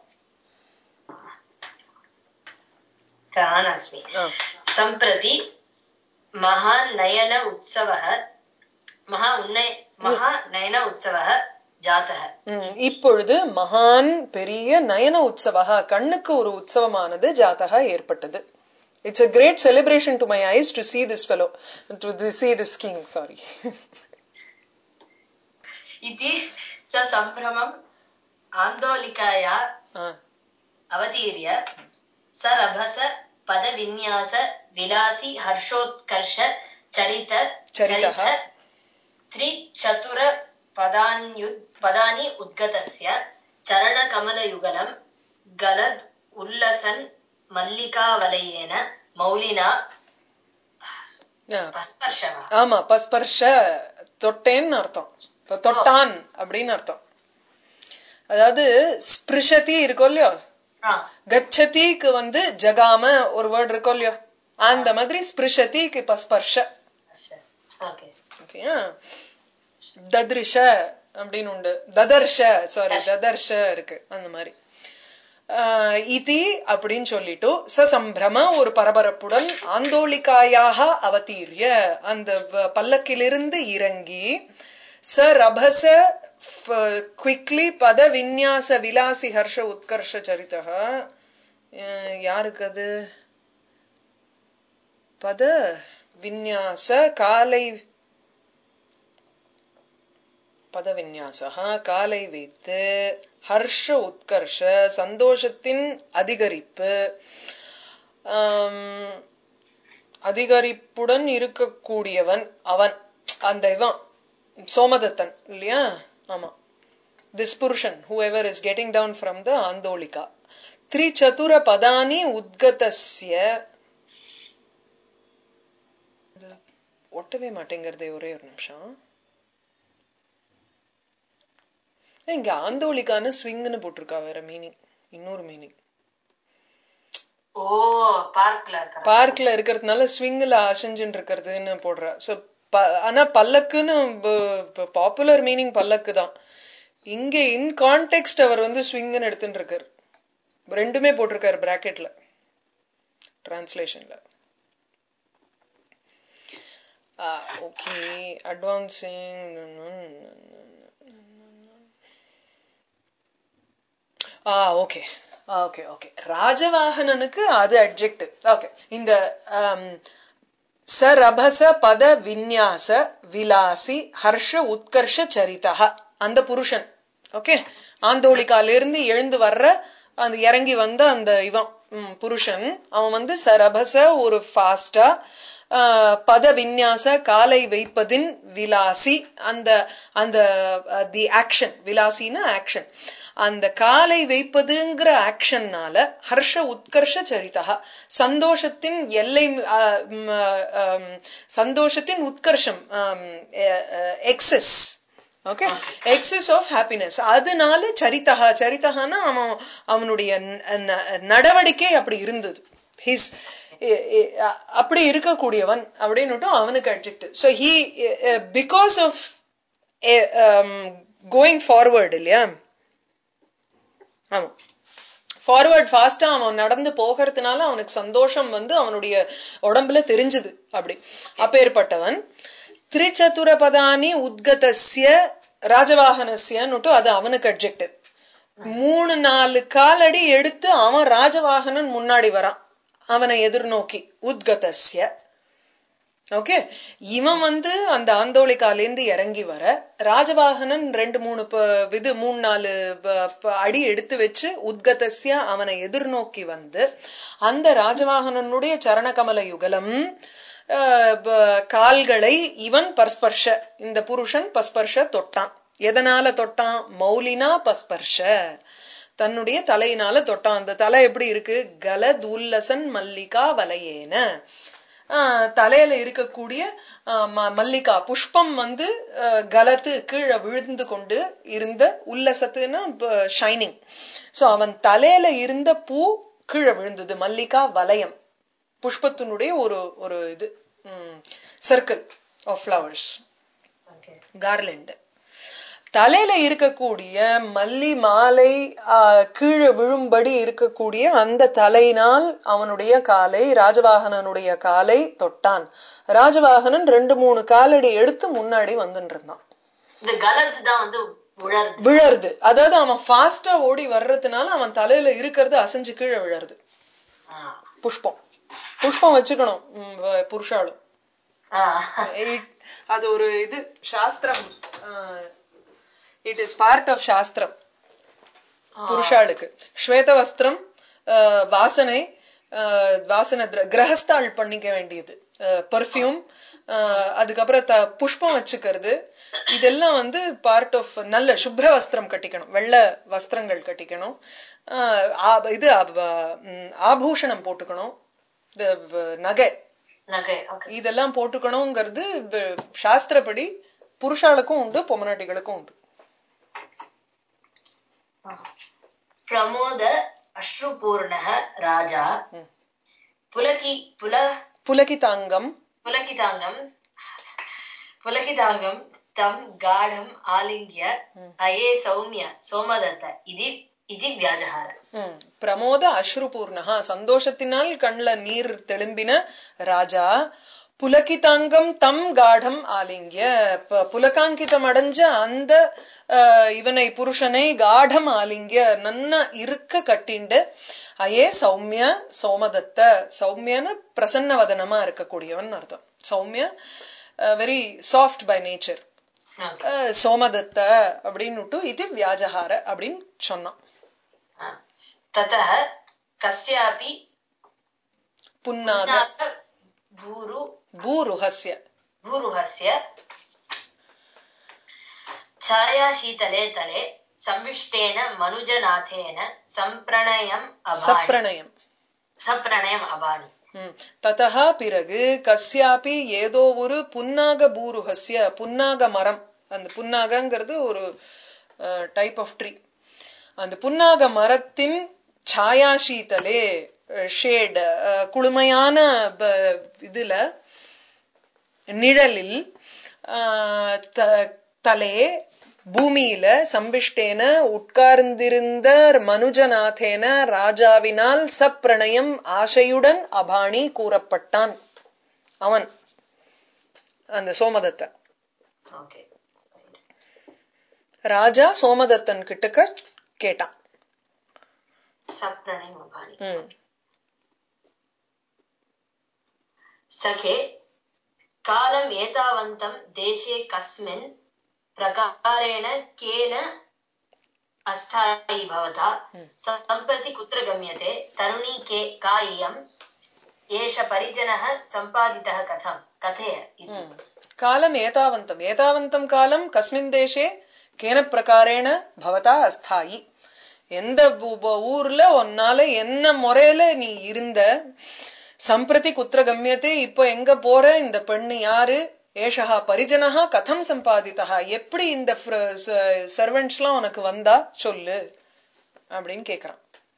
त्राणास्मि ஆ. सम्प्रति महान् नयन उत्सवः महा उन्नय महानयन उत्सवः जातः ம், இப்பொழுது மகான் பெரிய நயன உற்சவா கண்ணுக்கு ஒரு உற்சவமானது ஜாத்தகா ஏற்பட்டது it's a great celebration to my eyes to see this fellow to see this king sorry इति स सम्भ्रमम् आन्दोलिकाया ஆ अवतीर्य सरभस पदविन्यास विलासि हर्षोत्कर्ष चरित चरितः। त्रिचतुर पदान्यु पदानि उद्गतस्य चरणकमलयुगलं गलद् उल्लसन् मल्लिकावलयेन मौलिना ஆ, पस्पर्शः ஆமா பஸ்பர்ஷ தொட்டேன்னு அர்த்தம் இப்ப தொட்டான் அப்படின்னு அர்த்தம் அதாவது ஸ்பிருஷதி இருக்கும் இல்லையோ ஆ கச்சதிக்கு வந்து ஜகாம ஒரு வேர்ட் இருக்கும் இல்லையோ அந்த மாதிரி ஸ்பிருஷதிக்கு இப்ப ஸ்பர்ஷ ஓகே ஓகேயா தத்ரிஷ அப்படின்னு உண்டு ததர்ஷ சாரி ததர்ஷ இருக்கு அந்த மாதிரி ஆஹ் இதி அப்படின்னு சொல்லிட்டு சசம்பிரம ஒரு பரபரப்புடன் ஆந்தோலிகாயாக அவதீரிய அந்த வ- பல்லக்கிலிருந்து இறங்கி ச ரபச குவிக்லி பத விநியாச விலாசி ஹர்ஷ உத்கர்ஷ சரிதக அஹ் யாருக்கு அது பத விநியாச காலை பதவிநியாசக காலை வைத்து ஹர்ஷ உத்கர்ஷ சந்தோஷத்தின் அதிகரிப்பு ஆம், அதிகரிப்புடன் இருக்கக்கூடியவன் அவன் அந்த இவன் சோமதத்தன் இல்லையா ஆமா திஸ் புருஷன் whoever is getting down from the andolika த்ரிச்சதுர பதானி உத்கதஸ்ய இது ஒட்டவே மாட்டேங்கிறதே ஒரே ஒரு நிமிஷம் இங்க ஆந்தோலிக்கான்னு ஸ்விங்னு போட்டிருக்கா வேற மீனிங் இன்னொரு மீனிங் ஓ பார்க்ல இருக்கிற பார்க்ல இருக்கிறதுனால ஸ்விங்ல அசைஞ்சுன்னு இருக்கிறதுன்னு போடுறா ஸோ ஆனா பல்லக்குன்னு பாப்புலர் மீனிங் பல்லக்கு தான் இங்க இன் கான்டெக்ட் அவர் வந்து ஸ்விங்னு எடுத்துட்டு இருக்காரு ரெண்டுமே போட்டிருக்காரு பிராக்கெட்ல டிரான்ஸ்லேஷன்ல ஓகே அட்வான்சிங் ஆ ஓகே ஓகே ஓகே ராஜவாகனனுக்கு அது அட்ஜெக்டிவ் ஓகே இந்த ஆம், சரபச பத விநியாச விலாசி ஹர்ஷ உத்கர்ஷ சரிதா அந்த புருஷன் ஓகே ஆந்தோலிகால எழுந்து வர்ற அந்த இறங்கி வந்த அந்த இவன் ம், புருஷன் அவன் வந்து சரபச ஒரு ஃபாஸ்டா பத விநியாச காலை வைப்பதின் விலாசி அந்த அந்த தி ஆக்ஷன் விலாசின்னா ஆக்ஷன் அந்த காலை வைப்பதுங்கிற ஆக்ஷன்னால ஹர்ஷ உத்கர்ஷ சரிதா சந்தோஷத்தின் எல்லை ஆ, ம், ஆம், சந்தோஷத்தின் உத்கர்ஷம் excess okay excess of happiness அதனால சரிதகா சரிதகான்னா அவன் அவனுடைய ந- ந- நடவடிக்கை அப்படி இருந்தது ஹிஸ் அப்படி இருக்கக்கூடியவன் அப்படின்னுட்டு அவனுக்கு adject so he because of going forward இல்லையா ஆமா ஃபார்வர்ட் ஃபாஸ்டா அவன் நடந்து போகிறதுனால அவனுக்கு சந்தோஷம் வந்து அவனுடைய உடம்புல தெரிஞ்சது அப்படி அப்பேற்பட்டவன் திரிச்சதுர பதானி உத்கதஸ்ய ராஜவாகனஸ்யன்னுட்டு அது அவனுக்கு அட்ஜெக்டிவ் மூணு நாலு காலடி எடுத்து அவன் ராஜவாகனன் முன்னாடி வரான் அவனை எதிர்நோக்கி உத்கதஸ்ய ஓகே இவன் வந்து அந்த ஆந்தோலிகாலேந்து இறங்கி வர ராஜவாகனன் ரெண்டு மூணு ப- இது மூணு நாலு ப- ப- அடி எடுத்து வச்சு உத்கதஸ்ய அவனை எதிர்நோக்கி வந்து அந்த ராஜவாகனனுடைய சரணகமல யுகலம் அஹ், ப- கால்களை இவன் பஸ்பர்ஷ இந்த புருஷன் பஸ்பர்ஷ தொட்டான் எதனால தொட்டான் மௌலினா பஸ்பர்ஷ தன்னுடைய தலையினால தொட்டான் அந்த தலை எப்படி இருக்கு கலதுல்லசன் மல்லிகா வலையேன ஆஹ் தலையில இருக்கக்கூடிய ஆஹ் ம- மல்லிகா புஷ்பம் வந்து ஆஹ் கலத்து கீழே விழுந்து கொண்டு இருந்த உல்லசத்துன்னா ஷைனிங் சோ அவன் தலையில இருந்த பூ கீழே விழுந்தது மல்லிகா வலயம் புஷ்பத்தினுடைய ஒரு ஒரு இது circle of flowers okay garland தலையில இருக்கக்கூடிய மல்லி மாலை ஆ, கீழே விழும்படி இருக்கக்கூடிய அந்த தலையினால் அவனுடைய காலை ராஜவாகனனுடைய காலை தொட்டான் ராஜவாகனன் ரெண்டு மூணு காலடி எடுத்து முன்னாடி வந்துட்டு இருந்தான் இந்த கலத்து தான் வந்து உழருது விழருது அதாவது அவன் ஃபாஸ்டா ஓடி வர்றதுனால அவன் தலையில இருக்கிறது அசைஞ்சு கீழே விழருது ஆ. புஷ்பம் புஷ்பம் வச்சுக்கணும் ம், வ- புருஷாலும் ஆ. It- அது ஒரு இது சாஸ்திரம் இட் இஸ் பார்ட் ஆஃப் சாஸ்திரம் புருஷாளுக்கு ஸ்வேத வஸ்திரம் ஆஹ், வாசனை ஆஹ், வாசனை திர- கிரகஸ்தாள் பண்ணிக்க வேண்டியது பர்ஃப்யூம் அதுக்கப்புறம் த புஷ்பம் வச்சுக்கிறது இதெல்லாம் வந்து பார்ட் ஆஃப் நல்ல சுப்ர வஸ்திரம் கட்டிக்கணும் வெள்ளை வஸ்திரங்கள் கட்டிக்கணும் ஆஹ், ஆ- இது ஆப- ம், ஆபூஷணம் போட்டுக்கணும் இந்த வ- நகை நகை ஓகே இதெல்லாம் போட்டுக்கணுங்கிறது வ- சாஸ்திரப்படி புருஷாளுக்கும் உண்டு பொம்மநாட்டிகளுக்கும் உண்டு பிரமோத அஸ்ருபூர்ணः ராஜா புலகி புல புலகிதாங்கம் புலகிதாங்கம் புலகிதாங்கம் तं गाढम् आलिङ्ग्य अये सौम्य सोमदत्त इति इति व्याजहार ம். பிரமோத அஸ்ருபூர்ணா சந்தோஷத்தினால் கண்ல நீர் தெளிம்பின ராஜா புலகிதாங்கம் தம் காடம் ஆலிங்கிய ப- புலகாங்கிதம் அடைஞ்ச அந்த அஹ், இவனை புருஷனை காடம் ஆலிங்கிய நன்னா இருக்க கட்டிண்டு அயே சௌமிய சோமதத்த சௌமியன பிரசன்னவதனமா இருக்கக்கூடியவன் அர்த்தம் சௌமிய very soft by nature Okay. Somadatta அப்படின்னு இது வியாஜஹார அப்படின்னு சொன்னான் हा. ततः कस्यापि புன்னாக पुनाक भूरु பூருஹஸ்ய भूरुहस्य छायाशीतले तले संविष्टेन मनुजनाथेन सम्प्रणयम् अभाणि சப்ரணயம் सप्रणयम् अभाणि ம். ததா பிறகு கஸ்யாபி ஏதோ ஒரு புன்னாக பூருஹஸ்ய புன்னாக மரம் அந்த புன்னாகங்கிறது ஒரு டைப் ஆஃப் ட்ரீ அந்த புன்னாக மரத்தின் சாயாஷீதலே ஷேட் குளுமையான ப- இதுல நிழலில் ஆஹ், த- தலே பூமியில சம்பிஷ்டேன உட்கார்ந்திருந்த மனுஜநாதேன ராஜாவினால் சப்பிரணயம் ஆசையுடன் அபாணி கூறப்பட்டான் அவன் அந்த சோமதத்தன் Okay. ராஜா சோமதத்தன் கிட்டக்க கேட்டான் सप्रणयम् अभाणि ம். सखे कालम् एतावन्तं देशे कस्मिन् प्रकारेण केन अस्थायी भवता सम्प्रति कुत्र गम्यते तरुणी के का इयम् एष परिजनः सम्पादितः कथम् कथय इति ம். காலம் ஏதாவந்தம் ஏதாவந்தம் காலம் கஸ்மின் தேசே கேன பிரகாரேண பவதா அஸ்தாயி எந்த ஊ- ஊ- ஊர்ல உன்னால என்ன முறையில நீ இருந்த சம்பிரதி குத்திர கம்யத்தை இப்போ எங்க போற இந்த பெண்ணு யாரு ஏஷா பரிஜனஹா கதம் சம்பாதித்தா எப்படி இந்த சர்வெண்ட்ஸ்லாம் உனக்கு வந்தா சொல்லு அப்படின்னு கேக்குறான்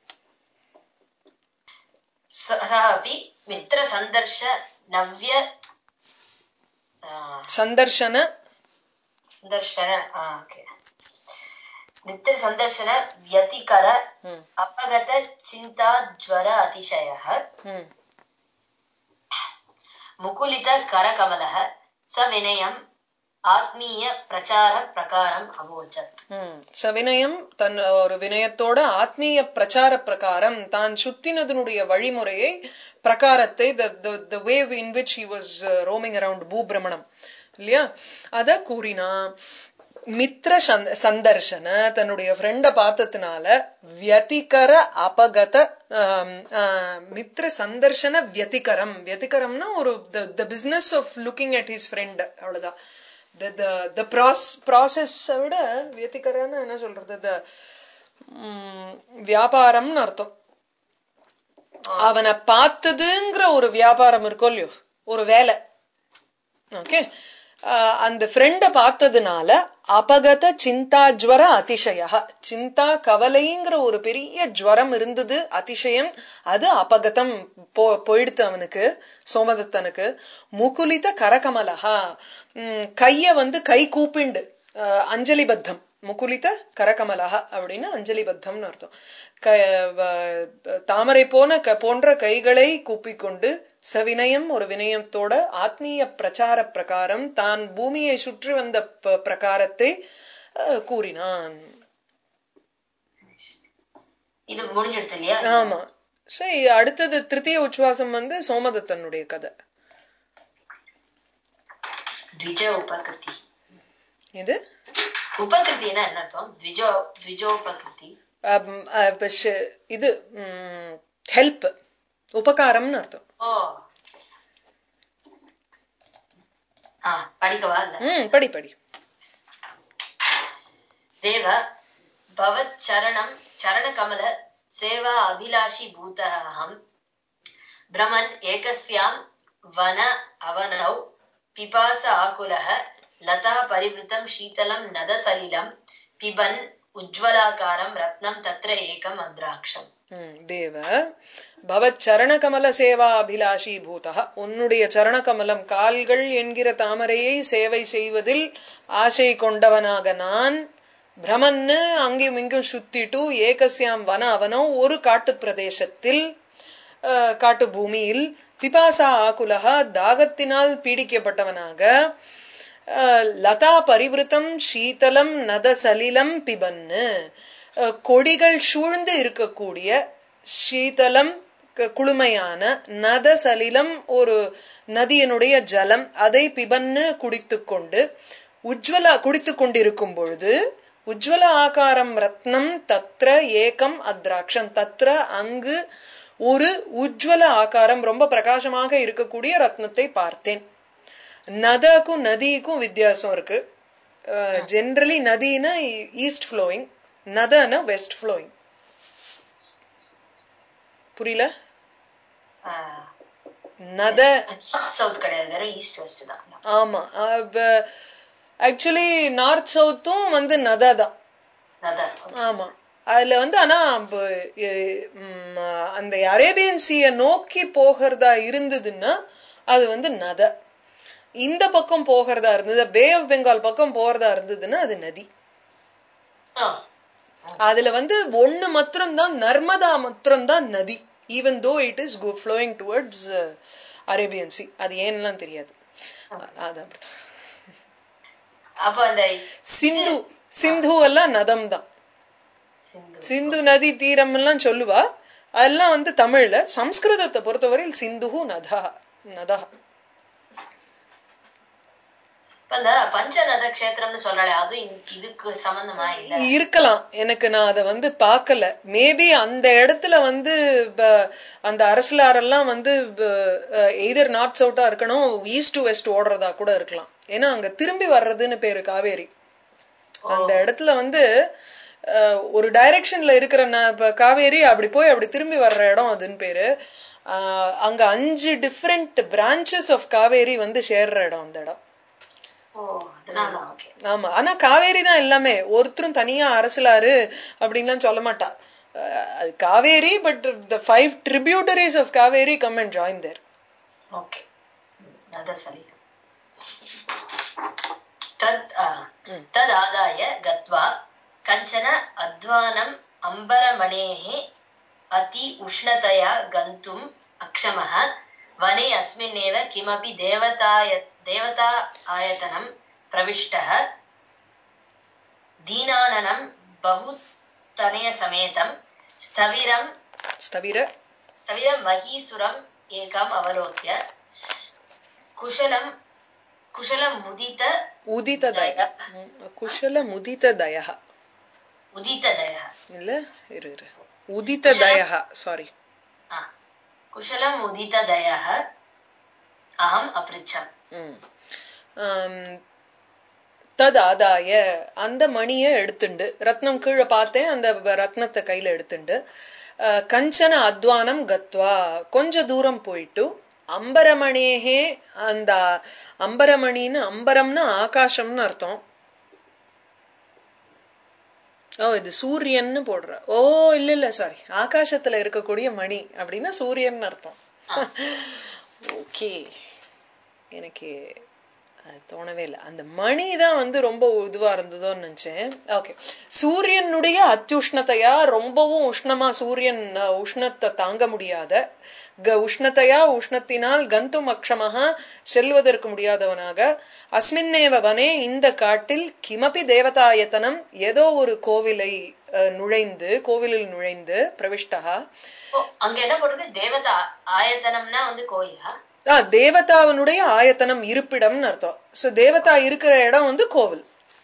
सः अपि मित्रसन्दर्श नव्य आ, சந்தர்ஷன दर्शन ओके नित्यसन्दर्शन व्यतिकर ம், अपगत चिन्ता ज्वर अतिशयः ம், मुकुलित करकमलः सविनयम् आत्मीय प्रचार प्रकारम् अवोचत् ம். சவினயம் தன் ஒரு வினயத்தோட ஆத்மீய பிரச்சார பிரகாரம் தான் சுத்தினதனுடைய வழிமுறையை பிரகாரத்தை the way in which he was roaming around பூபிரமணம் இல்லையா அத கூறினா மித்ர சந்த- சந்தர்ஷன தன்னுடைய ஃப்ரெண்ட பார்த்ததுனால வியதிகர அபகத ஆம், ஆ, மித்ர சந்தர்ஷன வியதிகரம் வியதிகரம்னா ஒரு the business of looking at his friend அவ்வளவுதான் the the the process process விட வியத்திகரன்னு என்ன சொல்றது the ம், வியாபாரம்னு அர்த்தம் அவனை பார்த்ததுங்கிற ஒரு வியாபாரம் இருக்கும் இல்லையோ ஒரு வேலை ஓகே அந்த ஃப்ரெண்ட பார்த்ததுனால அபகத சிந்தா ஜுவர அதிசய சிந்தா கவலைங்கிற ஒரு பெரிய ஜுவரம் இருந்தது அதிசயம் அது அபகதம் போ போயிடுத்து அவனுக்கு சோமதத்தனுக்கு முகுலித கரகமலஹா உம், கைய வந்து கை கூப்பிண்டு அஹ், அஞ்சலி பத்தம் முகுலித கரகமலஹா அப்படின்னு அஞ்சலி பத்தம்னு அர்த்தம் க வ- தாமரை போன க போன்ற கைகளை கூப்பிக்கொண்டு சவினயம் ஒரு வினயத்தோட ஆத்மீய பிரச்சார பிரகாரம் தான் பூமியை சுற்றி வந்த ப- பிரகாரத்தை அஹ், கூறினான் இது முடிஞ்சிடுது இல்லையா ஆமா சரி அடுத்தது திருத்திய உச்சுவாசம் வந்து சோமதத்தனுடைய கதை த்விஜ உபகிருதி இது உபகிருத்தினா என்ன அர்த்தம் த்விஜோ த்விஜோபகிருதி அம், அஹ், இப்ப ஷ- இது ஹெல்ப் உபகாரம்னு அர்த்தம் ஓ ஆ படிக்கவா இல்ல ம் படி படி देव भवच्चरणं चरणकमल सेवा अभिलाषी भूतः अहम् भ्रमन् एकस्यां वन अवनौ पिपास आकुलः लता परिवृतं शीतलं नदसलिलं पिबन् उज्ज्वलाकारं रत्नं तत्र एकम् अद्राक्षम् ம், தேவ பவத் சரணகமல சேவா அபிலாஷி பூதா உன்னுடைய சரணகமலம் கால்கள் என்கிற தாமரையை சேவை செய்வதில் ஆசை கொண்டவனாக நான் பிரமன்னு அங்கேயும் இங்கும் சுத்திட்டு ஏகசியாம் வன அவனோ ஒரு காட்டு பிரதேசத்தில் அஹ், காட்டு பூமியில் பிபாசா ஆகுலகா தாகத்தினால் பீடிக்கப்பட்டவனாக அஹ், லதா பரிவிருத்தம் சீதலம் நதசலிலம் பிபன்னு அஹ், கொடிகள் சூழ்ந்து இருக்கக்கூடிய சீதலம் க- குளுமையான நதசலிலம் ஒரு நதியினுடைய ஜலம் அதை பிபன்னு குடித்துக்கொண்டு உஜ்வல குடித்துக் கொண்டிருக்கும் பொழுது உஜ்வல ஆகாரம் ரத்னம் தத்ர ஏகம் அத்ராட்சம் தத்ர அங்கு ஒரு உஜ்வல ஆகாரம் ரொம்ப பிரகாசமாக இருக்கக்கூடிய ரத்னத்தை பார்த்தேன் நதக்கும் நதிக்கும் வித்தியாசம் இருக்கு ஜென்ரலி நதினா ஈஸ்ட் ஃப்ளோயிங் நதனா வெஸ்ட் ஃப்ளோயிங் புரியல நத சவுத் கிடையாது வெறும் ஈஸ்ட் வெஸ்ட் தான் ஆமா ஆக்சுவலி நார்த் சவுத்தும் வந்து நத தான் அதான் ஆமா அதுல வந்து ஆனா ப- எ- ம், அந்த அரேபியன் சீய நோக்கி போகிறதா இருந்ததுன்னா அது வந்து நத இந்த பக்கம் போகிறதா இருந்தது பே ஆஃப் பெங்கால் பக்கம் போறதா இருந்ததுன்னா அது நதி ஆ. அதுல வந்து ஒண்ணு மாத்திரம்தான் நர்மதா மாத்திரம்தான் நதி even though it is go flowing towards Arabian sea அது ஏன்லாம் தெரியாது அ- அது அப்படிதான் அப்ப அந்த சிந்து சிந்து எல்லாம் நதம் தான் சிந்து சிந்து நதி தீரம் எல்லாம் சொல்லுவா அதெல்லாம் வந்து தமிழ்ல சம்ஸ்கிருதத்தை பொறுத்தவரையில் சிந்துஹு நதா நதா இப்ப இந்த பஞ்சநத கஷேத்திரம்னு சொல்றாளே அது இ- இதுக்கு சம்பந்தமா இல்ல இருக்கலாம் எனக்கு நான் அதை வந்து பார்க்கல மேபி அந்த இடத்துல வந்து ப- அந்த அரசியலாரெல்லாம் வந்து எய்தர் நார்த் சவுட்டா இருக்கணும் ஈஸ்ட் டு வெஸ்ட் ஓடுறதா கூட இருக்கலாம் ஏன்னா அங்க திரும்பி வர்றதுன்னு பேரு காவேரி அந்த இடத்துல வந்து அஹ், ஒரு டைரக்ஷன்ல இருக்கிற ந- இப்ப காவேரி அப்படி போய் அப்படி திரும்பி வர்ற இடம் அதுன்னு பேரு அஹ், அங்க அஞ்சு டிஃப்ரெண்ட் பிரான்ச்சஸ் ஆஃப் காவேரி வந்து சேர்ற இடம் அந்த இடம் ஓ அதனால ஓகே ஆமா ஆனா காவேரி தான் எல்லாமே ஒருத்தரும் தனியா அரசலாறு அப்படின்லாம் சொல்ல மாட்டா அஹ், அது Kaveri but the five tributaries of Kaveri come and join there okay அதான் சரி தத் ஆ, ததாதாய கத்வா கஞ்சன அத்வானம் அம்பரமணேः அதி உஷ்ணतया गन्तुम् अक्षमः वने अस्मिन्नेव किमपि देवताय देवता आयतनं प्रविष्टः दीनाननं बहुतनयसमेतं स्थविरं தவிர स्थविरं महीसुरम् एकम् अवलोक्य कुशलं कुशलं मुदित உதித தய ம், குஷல முதித தயா उदितदयः இல்ல இரு இரு உதித தயா சாரி आ, कुशलम् उदितदयः अहम् अपृच्छम् ம். ஆம், ததாதாய அந்த மணியை எடுத்துண்டு ரத்னம் கீழே பார்த்தேன் அந்த வ- ரத்னத்தை கையில எடுத்துண்டு அஹ், கஞ்சன அத்வானம் கத்வா கொஞ்ச தூரம் போயிட்டு அம்பரமணேகே அந்த அம்பரமணின்னு அம்பரம்னா ஆகாசம்னு அர்த்தம் ஓ இது சூரியன்னு போடுற ஓ இல்ல இல்ல சாரி ஆகாசத்துல இருக்கக்கூடிய மணி அப்படின்னா சூரியன் அர்த்தம் ஓகே எனக்கு அது தோணவே இல்லை அந்த மணி தான் வந்து ரொம்ப இதுவா இருந்ததோன்னு நினைச்சேன் ஓகே சூரியனுடைய அத்தியுஷ்ணத்தையா ரொம்பவும் உஷ்ணமா சூரியன் அஹ், உஷ்ணத்தை தாங்க முடியாத க உஷ்ணத்தையா உஷ்ணத்தினால் கந்தும் அக்ஷமஹா செல்வதற்கு முடியாதவனாக அஸ்மின்னேவ வனே இந்த காட்டில் கிமபி தேவதாயத்தனம் ஏதோ ஒரு கோவிலை அஹ், நுழைந்து கோவிலில் நுழைந்து பிரவிஷ்டகா ஓ அங்க என்ன போட்டிருக்கு தேவதா ஆயத்தனம்னா வந்து கோயிலா ஆ தேவதாவனுடைய ஆயத்தனம் இருப்பிடம்னு அர்த்தம் சோ தேவதா இருக்கிற இடம் வந்து கோவில்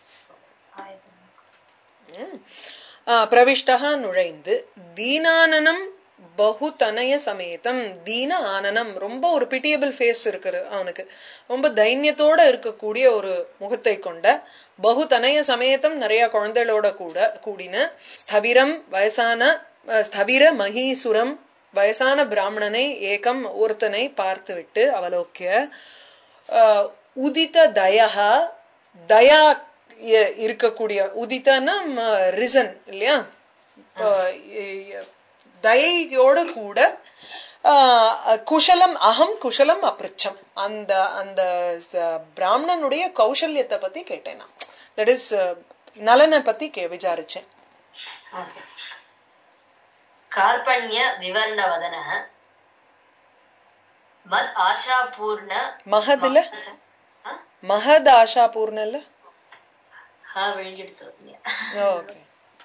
ஆயத்தனம். பிரவிஷ்டா நுழைந்து தீனானனம் பகுதனய சமேதம் தீன ஆனனம் ரொம்ப ஒரு பிட்டியபிள் ஃபேஸ் இருக்குது அவனுக்கு ரொம்ப தைரியத்தோட இருக்கக்கூடிய ஒரு முகத்தை கொண்ட பகுதனய சமேதம் நிறைய குழந்தைகளோட கூட கூடின ஸ்தபிரம் வயசான அஹ், ஸ்தபிர மகீசுரம் வயசான பிராமணனை ஏகம் ஒருத்தனை பார்த்துவிட்டு அவலோக்கிய அஹ், உதித தயா தயா இ- இருக்கக்கூடிய உதித்தனா ரிசன் இல்லையா இப்போ இ- தயையோட கூட ஆஹ், குஷலம் அகம் குஷலம் அப்ரிச்சம் அந்த அந்த ச- பிராமணனுடைய கௌசல்யத்தை பத்தி கேட்டேன் நான் தட் இஸ் நலனை பத்தி கே விசாரிச்சேன் Okay. कार्पण्य विवर्णवदनः मत् आशापूर्ण மகதுல मानस- ஆ? மகத் ஆஷா பூர்ணல்ல ஆ, விழுங்கிடுத்து. ஓகே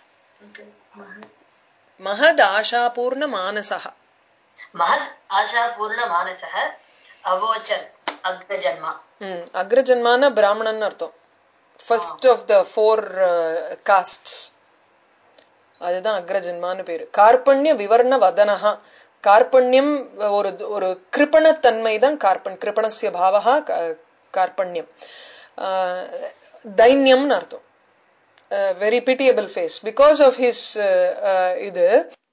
மகத் ஆஷா பூர்ண மானசா महत् आशापूर्ण मानसः अवोचत् अग्रजन्मा ம் அக்ரஜன்மான பிராமணன் அர்த்தம் first of the four castes அதுதான் அக்ரஜன்மான்னு பேரு கார்பண்ய விவரண வதனஹா கார்பண்யம் ஒரு ஒரு கிருபணத்தன்மை தான் கார்பன் கிருபணஸ்ய பாவகா கா- கார்பண்யம் ஆஹ், தைன்யம்னு அர்த்தம் very pitiable face because of his இது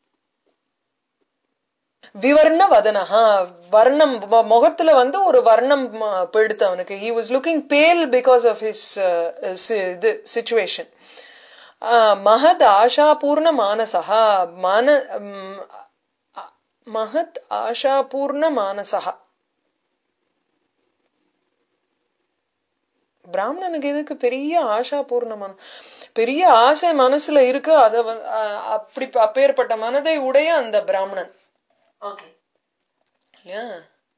விவர்ண வதனஹா வர்ணம் மு- முகத்துல வந்து ஒரு வர்ணம் ம- போயிடுத்து அவனுக்கு he was looking pale because of his இது சுச்சுவேஷன் மகத் ஆஷாபூர்ண மானசா மான ம், அ- மகத் ஆஷாபூர்ண மானசா பிராமணனுக்கு எதுக்கு பெரிய ஆஷாபூர்ணமான பெரிய ஆசை மனசுல இருக்கு அத வ- அ- அப்படி அப்பேற்பட்ட மனதை உடைய அந்த பிராமணன் ஓகே இல்லையா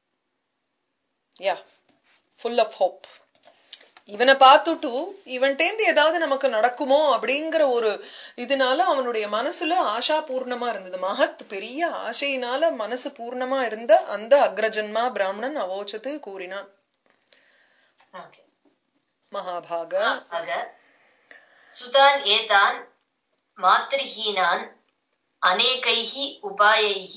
யா ஃபுல் ஆஃப் ஹோப் இவனை பார்த்துட்டு இவன்டேந்து ஏதாவது நமக்கு நடக்குமோ அப்படிங்கிற ஒரு இதனால அவனுடைய மனசுல ஆஷா பூர்ணமா இருந்தது மகத் பெரிய ஆசையினால மனசு பூர்ணமா இருந்த அந்த அக்ரஜன்மா பிராமணன் அவோச்சத்து கூறினான் ஓகே மகாபாக ஆக சுதான் ஏதான் மாத்ருஹீனான் அநேகைः உபாயைः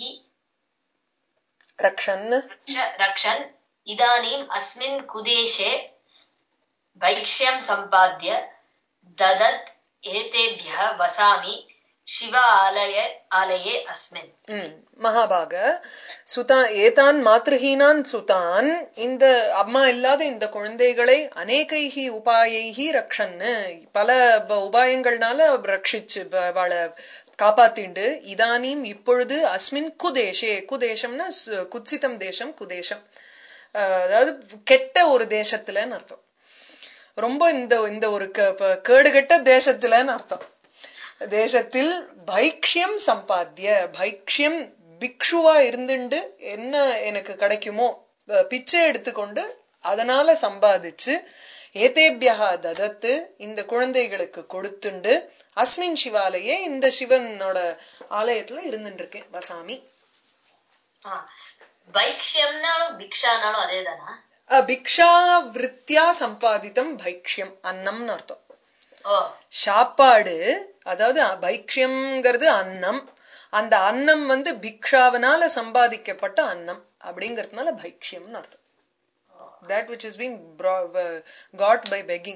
ரக்ஷன் रक्ष- रक्षन् इदानीम् अस्मिन् कुदेशे भैक्ष्यं सम्पाद्य ददत् एतेभ्यः वसामि शिव आलय आलये अस्मिन् ம் மகாபாக சுதான் ஏதான் மாத்ருஹீனான் சுதான் இந்த அம்மா இல்லாத இந்த குழந்தைகளை அநேகைஹி உபாயைஹி ரக்ஷன்னு பல ப- உபாயங்கள்னால ரட்சிச்சு ப- அவளை காப்பாத்திண்டு இதானீம் இப்பொழுது அஸ்மின் குதேஷே குதேசம்னா சு- குத்சிதம் தேசம் குதேசம் அஹ் அதாவது கெட்ட ஒரு தேசத்துலன்னு அர்த்தம் ரொம்ப இந்த இந்த ஒரு க- ப- கேடுகெட்ட தேசத்துலன்னு அர்த்தம் தேசத்தில் பைக்ஷ்யம் சம்பாத்திய பைக்ஷ்யம் பிக்ஷுவா இருந்துண்டு என்ன எனக்கு கிடைக்குமோ அஹ் பிச்சை எடுத்துக்கொண்டு அதனால சம்பாதிச்சு ஏதேபியா ததத்து இந்த குழந்தைகளுக்கு கொடுத்துண்டு அஸ்மின் சிவாலயே இந்த சிவனோட ஆலயத்துல இருந்துட்டு இருக்கேன் வசாமி ஆ, பைக்ஷ்யம்னாலும் பிக்ஷானாலும் அதேதானா அஹ் பிக்ஷா விருத்தியா சம்பாதித்தம் பைக்ஷ்யம் அன்னம்னு அர்த்தம் ஓ சாப்பாடு அதாவது பைக்ஷ்யம்ங்கிறது அன்னம் அந்த அன்னம் வந்து பிக்ஷாவனால சம்பாதிக்கப்பட்ட அன்னம் அப்படிங்கறதுனால பைக்ஷ்யம்னு அர்த்தம் that which has been brought, uh, got by begging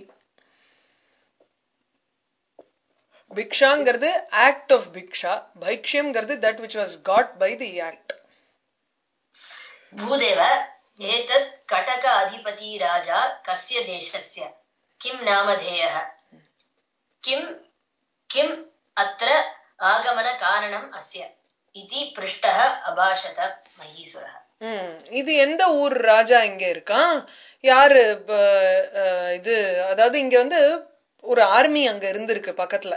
பிக்ஷாங்கிறது ஆக்ட் ஆஃப் பிக்ஷா பைக்ஷ்யம்ங்கிறது that which was got by the act भूदेव एतत् कटक अधिपति राजा कस्य देशस्य किं नामधेयः किं किम् अत्र आगमनकारणम् अस्य इति पृष्टः अभाषत महीसुरः ம் இது எந்த ஊர் ராஜா இங்க இருக்கான் யாரு இப்ப, அஹ், இது அதாவது இங்க வந்து ஒரு ஆர்மி அங்க இருந்திருக்கு பக்கத்துல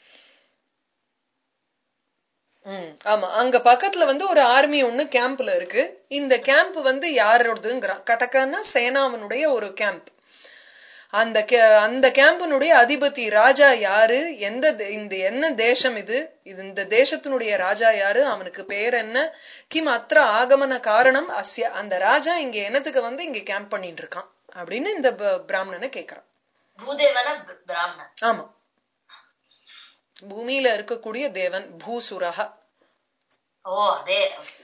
ம் ஆமா அங்க பக்கத்துல வந்து ஒரு ஆர்மி ஒண்ணு கேம்ப்ல இருக்கு இந்த கேம்ப் வந்து யாரோடதுங்கிறான் கடக்கான்னா சேனாவனுடைய ஒரு கேம்ப் அந்த கே- அந்த கேம்பினுடைய அதிபதி ராஜா யாரு எந்த தே- இந்த என்ன தேசம் இது இது இந்த தேசத்தினுடைய ராஜா யாரு அவனுக்கு பேர் என்ன கிம் அத்திர ஆகமன காரணம் அஸ்ய அந்த ராஜா இங்க என்னத்துக்கு வந்து இங்க கேம்ப் பண்ணிட்டு இருக்கான் அப்படின்னு இந்த ப- பிராமணனை கேக்குறான் भूदेवन ब- ब्राह्मण ஆமா பூமியில இருக்கக்கூடிய தேவன் பூசுரஹ ओ अदे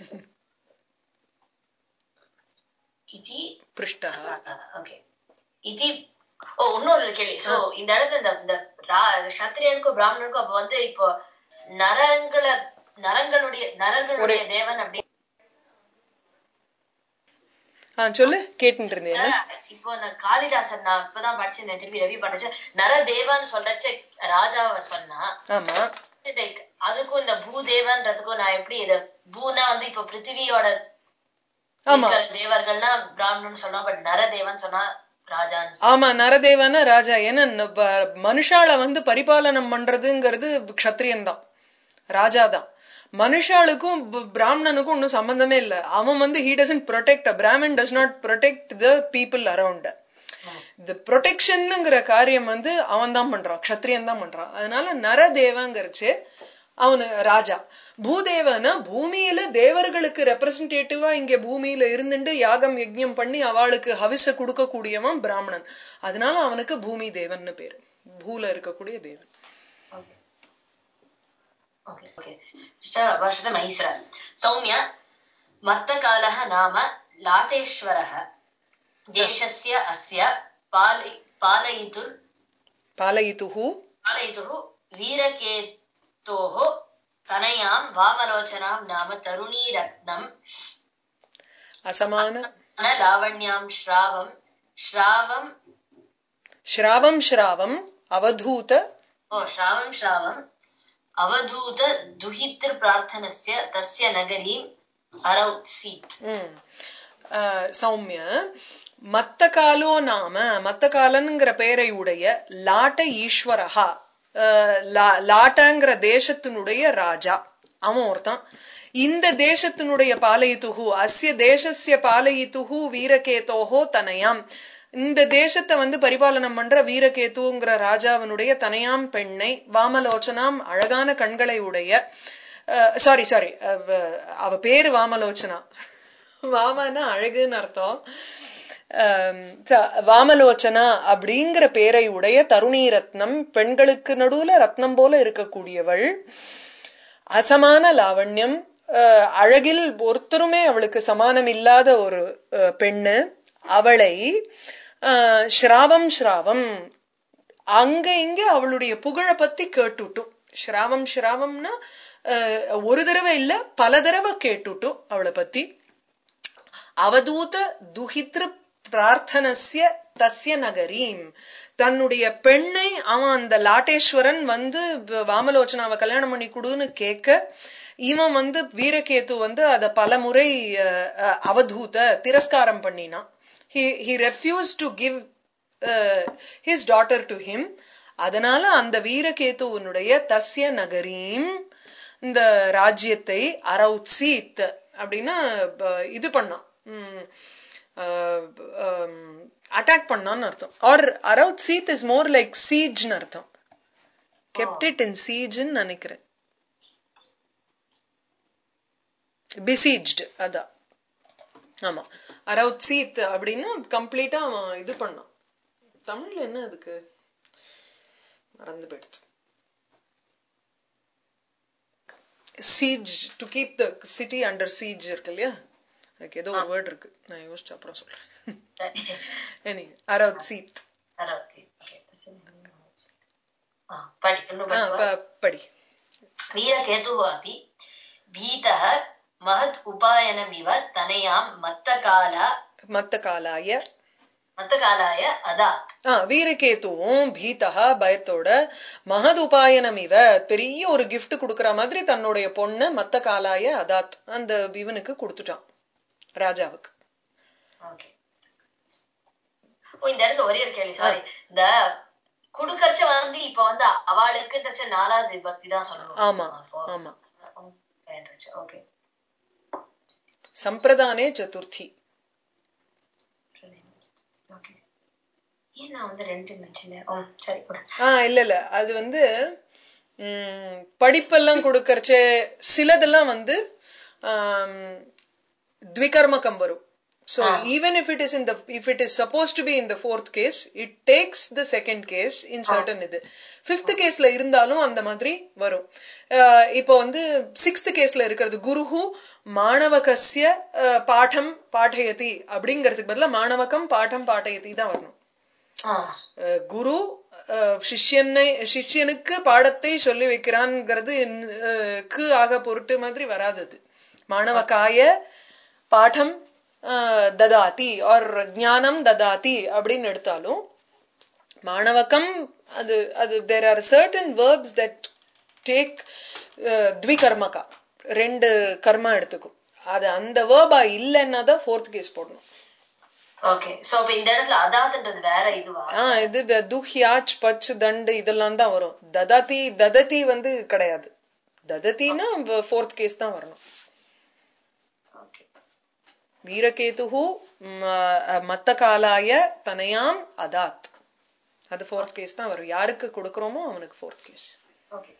इति பிருஷ்டா ஓகே இது ஓ இன்னொரு கேள்வி சோ இந்த இடத்துல இந்த இந்த ரா- சத்திரியனுக்கும் பிராமணனுக்கும் அப்ப வந்து இப்போ நரங்களை நரங்களுடைய நரர்களுடைய தேவன் அப்படி ஆ சொல்லு கேட்டுட்டு இருந்தேன் இப்போ நான் காளிதாசன் நான் இப்பதான் படிச்சிருந்தேன் திருப்பி ரவி படிச்ச நரதேவான்னு சொல்றச்ச ராஜாவை சொன்னா ஆமா like அதுக்கும் இந்த பூதேவன்றதுக்கும் நான் எப்படி இத பூனா வந்து இப்ப பிருத்திவியோட ஆமா. இருக்கிற தேவர்கள்னா பிராமணன் சொன்னா பட் நரதேவன் சொன்னா ராஜான்னு ஆமா நரதேவன ராஜா ஏன்னா ந- ப- மனுஷால வந்து பரிபாலனம் பண்றதுங்கிறது க்ஷத்ரியன்தான் ராஜாதான் மனுஷாளுக்கும் ப- பிராமணனுக்கும் ஒன்றும் சம்பந்தமே இல்ல அவன் வந்து he doesn't protect Brahmin does not protect the people around இந்த ப்ரொடெக்ஷனுங்கிற காரியம் வந்து அவன் தான் பண்றான் க்ஷத்ரியன் தான் பண்றான் அதனால நரதேவங்கிறச்சு அவனு ராஜா பூதேவனா பூமியில தேவர்களுக்கு ரெப்ரசன்டேட்டிவா இங்க பூமியில இருந்துட்டு யாகம் யஜ்ஞம் பண்ணி அவளுக்கு ஹவிச கொடுக்க கூடியவன் பிராமணன் அதனால அவனுக்கு பூமி தேவன்னு பேரு பூல இருக்கக்கூடிய தேவன் ओके ओके वर्षत महिस्र सौम्य मत्तकालः नाम लाटेश्वरः देशस्य अस्य पालि पालयितुर् பாலயித்துஹு पालयितुः वीरकेतोः तनयां वामलोचनां नाम तरुणीरत्नम् அசமான लावण्यां श्रावं श्रावं ஸ்ராவம் ஸ்ராவம் அவதூத ओ श्रावं श्रावम् अवधूत दुहितृप्रार्थनस्य तस्य नगरीम् अरौत्सीत् ம். அஹ், சௌமிய மத்த காலோ நாம மத்த காலன்கிற பெயரை உடைய லாட்ட ஈஸ்வரஹா அஹ், லா- லாட்டங்கிற தேசத்தினுடைய ராஜா அவன் ஒருத்தன் இந்த தேசத்தினுடைய பாலயித்துகு அஸ்ய தேசஸ்ய பாலயித்துகு வீரகேதோஹோ தனயாம் இந்த தேசத்தை வந்து பரிபாலனம் பண்ற வீரகேதுங்கிற ராஜாவினுடைய தனையாம் பெண்ணை வாமலோச்சனாம் அழகான கண்களை உடைய சாரி சாரி அவ பேரு வாமலோச்சனா வாமனா அழகுன்னு அர்த்தம் ஆம், ச- வாமலோச்சனா அப்படிங்கிற பேரை உடைய தருணி ரத்னம் பெண்களுக்கு நடுவுல ரத்னம் போல இருக்கக்கூடியவள் அசமான லாவண்யம் அஹ், அழகில் ஒருத்தருமே அவளுக்கு சமானம் இல்லாத ஒரு அஹ், பெண்ணு அவளை அஹ், ஸ்ராவம் ஸ்ராவம் அங்க இங்க அவளுடைய புகழ பத்தி கேட்டுட்டும் ஸ்ராவம் ஸ்ராவம்னா அஹ், ஒரு தடவை இல்ல பல தடவை கேட்டுட்டும் அவளை பத்தி அவதூத துஹித்ரு பிரார்த்தனஸ்ய தஸ்ய நகரீம் தன்னுடைய பெண்ணை அவன் அந்த லாட்டேஸ்வரன் வந்து வ- வாமலோச்சனாவை கல்யாணம் பண்ணி கொடுன்னு கேட்க இவன் வந்து வீரகேது வந்து அத பலமுறை அஹ், அஹ், அவதூத திரஸ்காரம் பண்ணினான் he he refused to give uh, his daughter to him அதனால அந்த வீரகேதுவனுடைய தஸ்ய நகரீம் இந்த ராஜ்யத்தை அரௌத்சீத் அப்படின்னா ப- இது பண்ணான் அட்டாக் பண்ணான்னு அர்த்தம் ஆர் அரௌத் சீத் இஸ் மோர் லைக் சீஜ்னு அர்த்தம் கெப்ட் இட் இன் சீஜ்னு நினைக்கிறேன் பிசீஜ்டு அதான் ஆமா அரௌத் சீத் அப்படின்னா கம்ப்ளீட்டா அவன் இது பண்ணான் தமிழ்ல என்ன அதுக்கு மறந்து போயிடுச்சு siege to keep the city under siege இருக்கு இல்லையா அதுக்கு ஏதோ ஒரு வேர்ட் இருக்கு நான் யோசிச்சு அப்புறம் சொல்றேன் சரி எனி அரௌத் சீத் அறுபத்தி okay. ஆ, படி இன்னும் ஆ, படிவா? ப- படி वीरकेतुः अपि भीतः महत् उपायनमिव तनयां मत्तकाल மத்த காலாய मत्तकालाय अदात् ஆ, வீரகேதுவும் பீதா பயத்தோட மகது உபாயனம் இவ பெரிய ஒரு gift கொடுக்கற மாதிரி தன்னுடைய பொண்ண மத்த காலாய அதாத் அந்த இவனுக்கு கொடுத்துட்டான் ராஜாவுக்கு ஓகே ஓ இந்த இடத்துல ஒரே ஒரு கேள்வி சாரி இந்த குடுக்கறச்ச வந்து இப்ப வந்து அவளுக்குன்றச்ச நாலாவது விபக்தி தான் சொல்லணும் ஆமா அப்போ ஆமா ஓகே சம்பிரதானே சதுர்த்தி ஓகே ஏன் நான் வந்து ரெண்டு நினைச்சேன் ஓ சரி கூட ஆ இல்ல இல்ல அது வந்து ம், படிப்பெல்லாம் கொடுக்கறச்சே சிலதெல்லாம் வந்து ஆம், த்விகர்மகம் வரும் so even if it is in the if it is supposed to be in the fourth case it takes the second case in certain இது fifth caseல இருந்தாலும் அந்த மாதிரி வரும் அஹ் இப்போ வந்து சிக்ஸ்த் கேஸ்ல இருக்கிறது குருஹு மாணவகஸ்ய அஹ், பாடம் பாடயதி அப்படிங்கிறதுக்கு பதிலா மாணவகம் பாடம் பாடயதி தான் வரணும் ஆ அஹ் குரு அஹ், சிஷ்யனை சிஷ்யனுக்கு பாடத்தை சொல்லி வைக்கிறான்ங்கிறது இன்- அஹ், க்கு ஆக பொருட்டு மாதிரி வராதது மாணவகாய பாடம் ததாதி ஆர் ஞானம் ததாதி அப்படின்னு எடுத்தாலும் மாணவகம் அது அது there are certain verbs that take த்விகர்மகா ரெண்டு கர்மா எடுத்துக்கும் அது அந்த வேர்பா இல்லைன்னா தான் ஃபோர்த் கேஸ் போடணும் ஓகே சோ அப்ப இந்த இடத்துல அதாத்ன்றது வேற இதுவா ஆ இது வ- துஹ்யாச் பச் தண்டு இதெல்லாம் தான் வரும் ததாதி தததி வந்து கிடையாது ததத்தின்னா ஃபோர்த் கேஸ் தான் வரணும் ஓகே வீரகேதுஹு ம- மத்த காலாய தனயாம் அதாத் அது ஃபோர்த் கேஸ் தான் வரும் யாருக்கு கொடுக்கறோமோ அவனுக்கு ஃபோர்த் கேஸ் ஓகே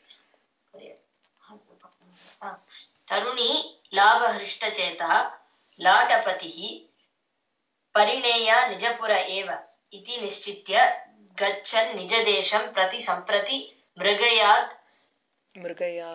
தருணி லாபஹிருஷ்டச்சேதா लाटपतिः परिणेया निजपुर एव इति निश्चित्य गच्छन् निजदेशं प्रति सम्प्रति मृगयात् மிருகயா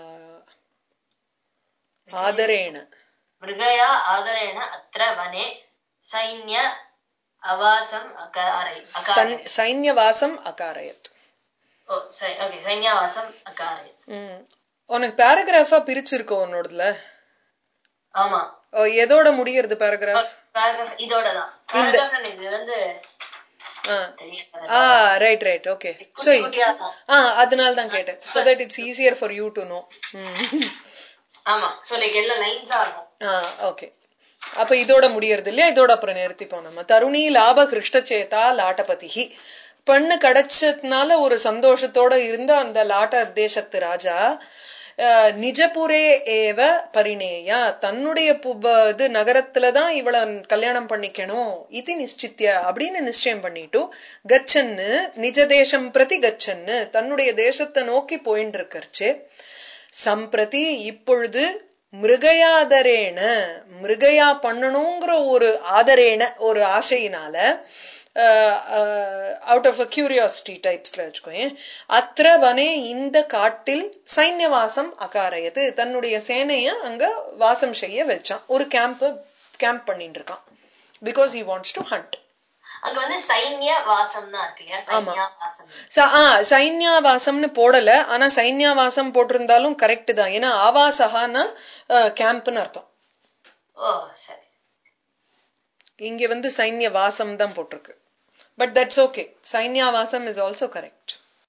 ஆதரேண मृगया आदरेण अत्र वने सैन्य अवासम् अकारै अकारयत् சன்- சைன்யவாசம் அகாரயத் ओ सै- ओके सैन्यावासम् अकारयत् ம். உனக்கு பேராகிராஃபா பிரிச்சிருக்கோ உன்னோடதுல ஆமா ஓ, எதோட முடியறது பேராகிராஃப் paragraph இதோடதான் paragraph நான் இது வந்து தெரியாது ஆ ரைட் ரைட் ஓகே ஸோ குட்டி குட்டியா இருக்கும். ஆ அதனால தான் கேட்டேன் so that it's easier for you to know ஆமா சோ லைக் எல்லாம் லைன்ஸா இருக்கும் ஆ ஓகே அப்ப இதோட முடியறது இல்லையா இதோட அப்புறம் நிறுத்திப்போம் நம்ம தருணி லாப கிருஷ்டச்சேதா லாட்டபதிஹி பெண்ணு கிடைச்சதுனால ஒரு சந்தோஷத்தோட இருந்த அந்த லாட்ட தேசத்து ராஜா அஹ், நிஜபுரே ஏவ பரிணேயா தன்னுடைய புப- இது நகரத்துலதான் இவள கல்யாணம் பண்ணிக்கணும் இது நிச்சித்ய அப்படின்னு நிச்சயம் பண்ணிட்டு கச்சன்னு நிஜ தேசம் பிரதி கச்சன்னு தன்னுடைய தேசத்தை நோக்கி போயின்னு இருக்கறச்சு சம்பிரதி இப்பொழுது மிருகயாதரேன மிருகயா பண்ணணுங்கிற ஒரு ஆதரேன ஒரு ஆசையினால அவுட் ஆஃப் அ கியூரியாசிட்டி டைப்ஸ்ல வச்சுக்கோயேன் அத்திர வனே இந்த காட்டில் சைன்யவாசம் அகாரயது தன்னுடைய சேனைய அங்க வாசம் செய்ய வச்சான் ஒரு கேம்ப் கேம்ப் பண்ணிட்டு இருக்கான் because he wants to hunt அங்க வந்து சைன்ய வாசம் தான் இருக்கு இல்லையா சைன்யா வாசம் ச- ஆ சைன்யாவாசம்னு போடல ஆனா சைன்யாவாசம் போட்டிருந்தாலும் கரெக்ட் தான் ஏன்னா ஆவாசகான்னா கேம்ப்னு அர்த்தம் ஓ சரி இங்க வந்து சைன்ய வாசம் தான் போட்டிருக்கு பட் தட்ஸ் ஓகே சைன்யாவாசம் இஸ் ஆல்சோ கரெக்ட்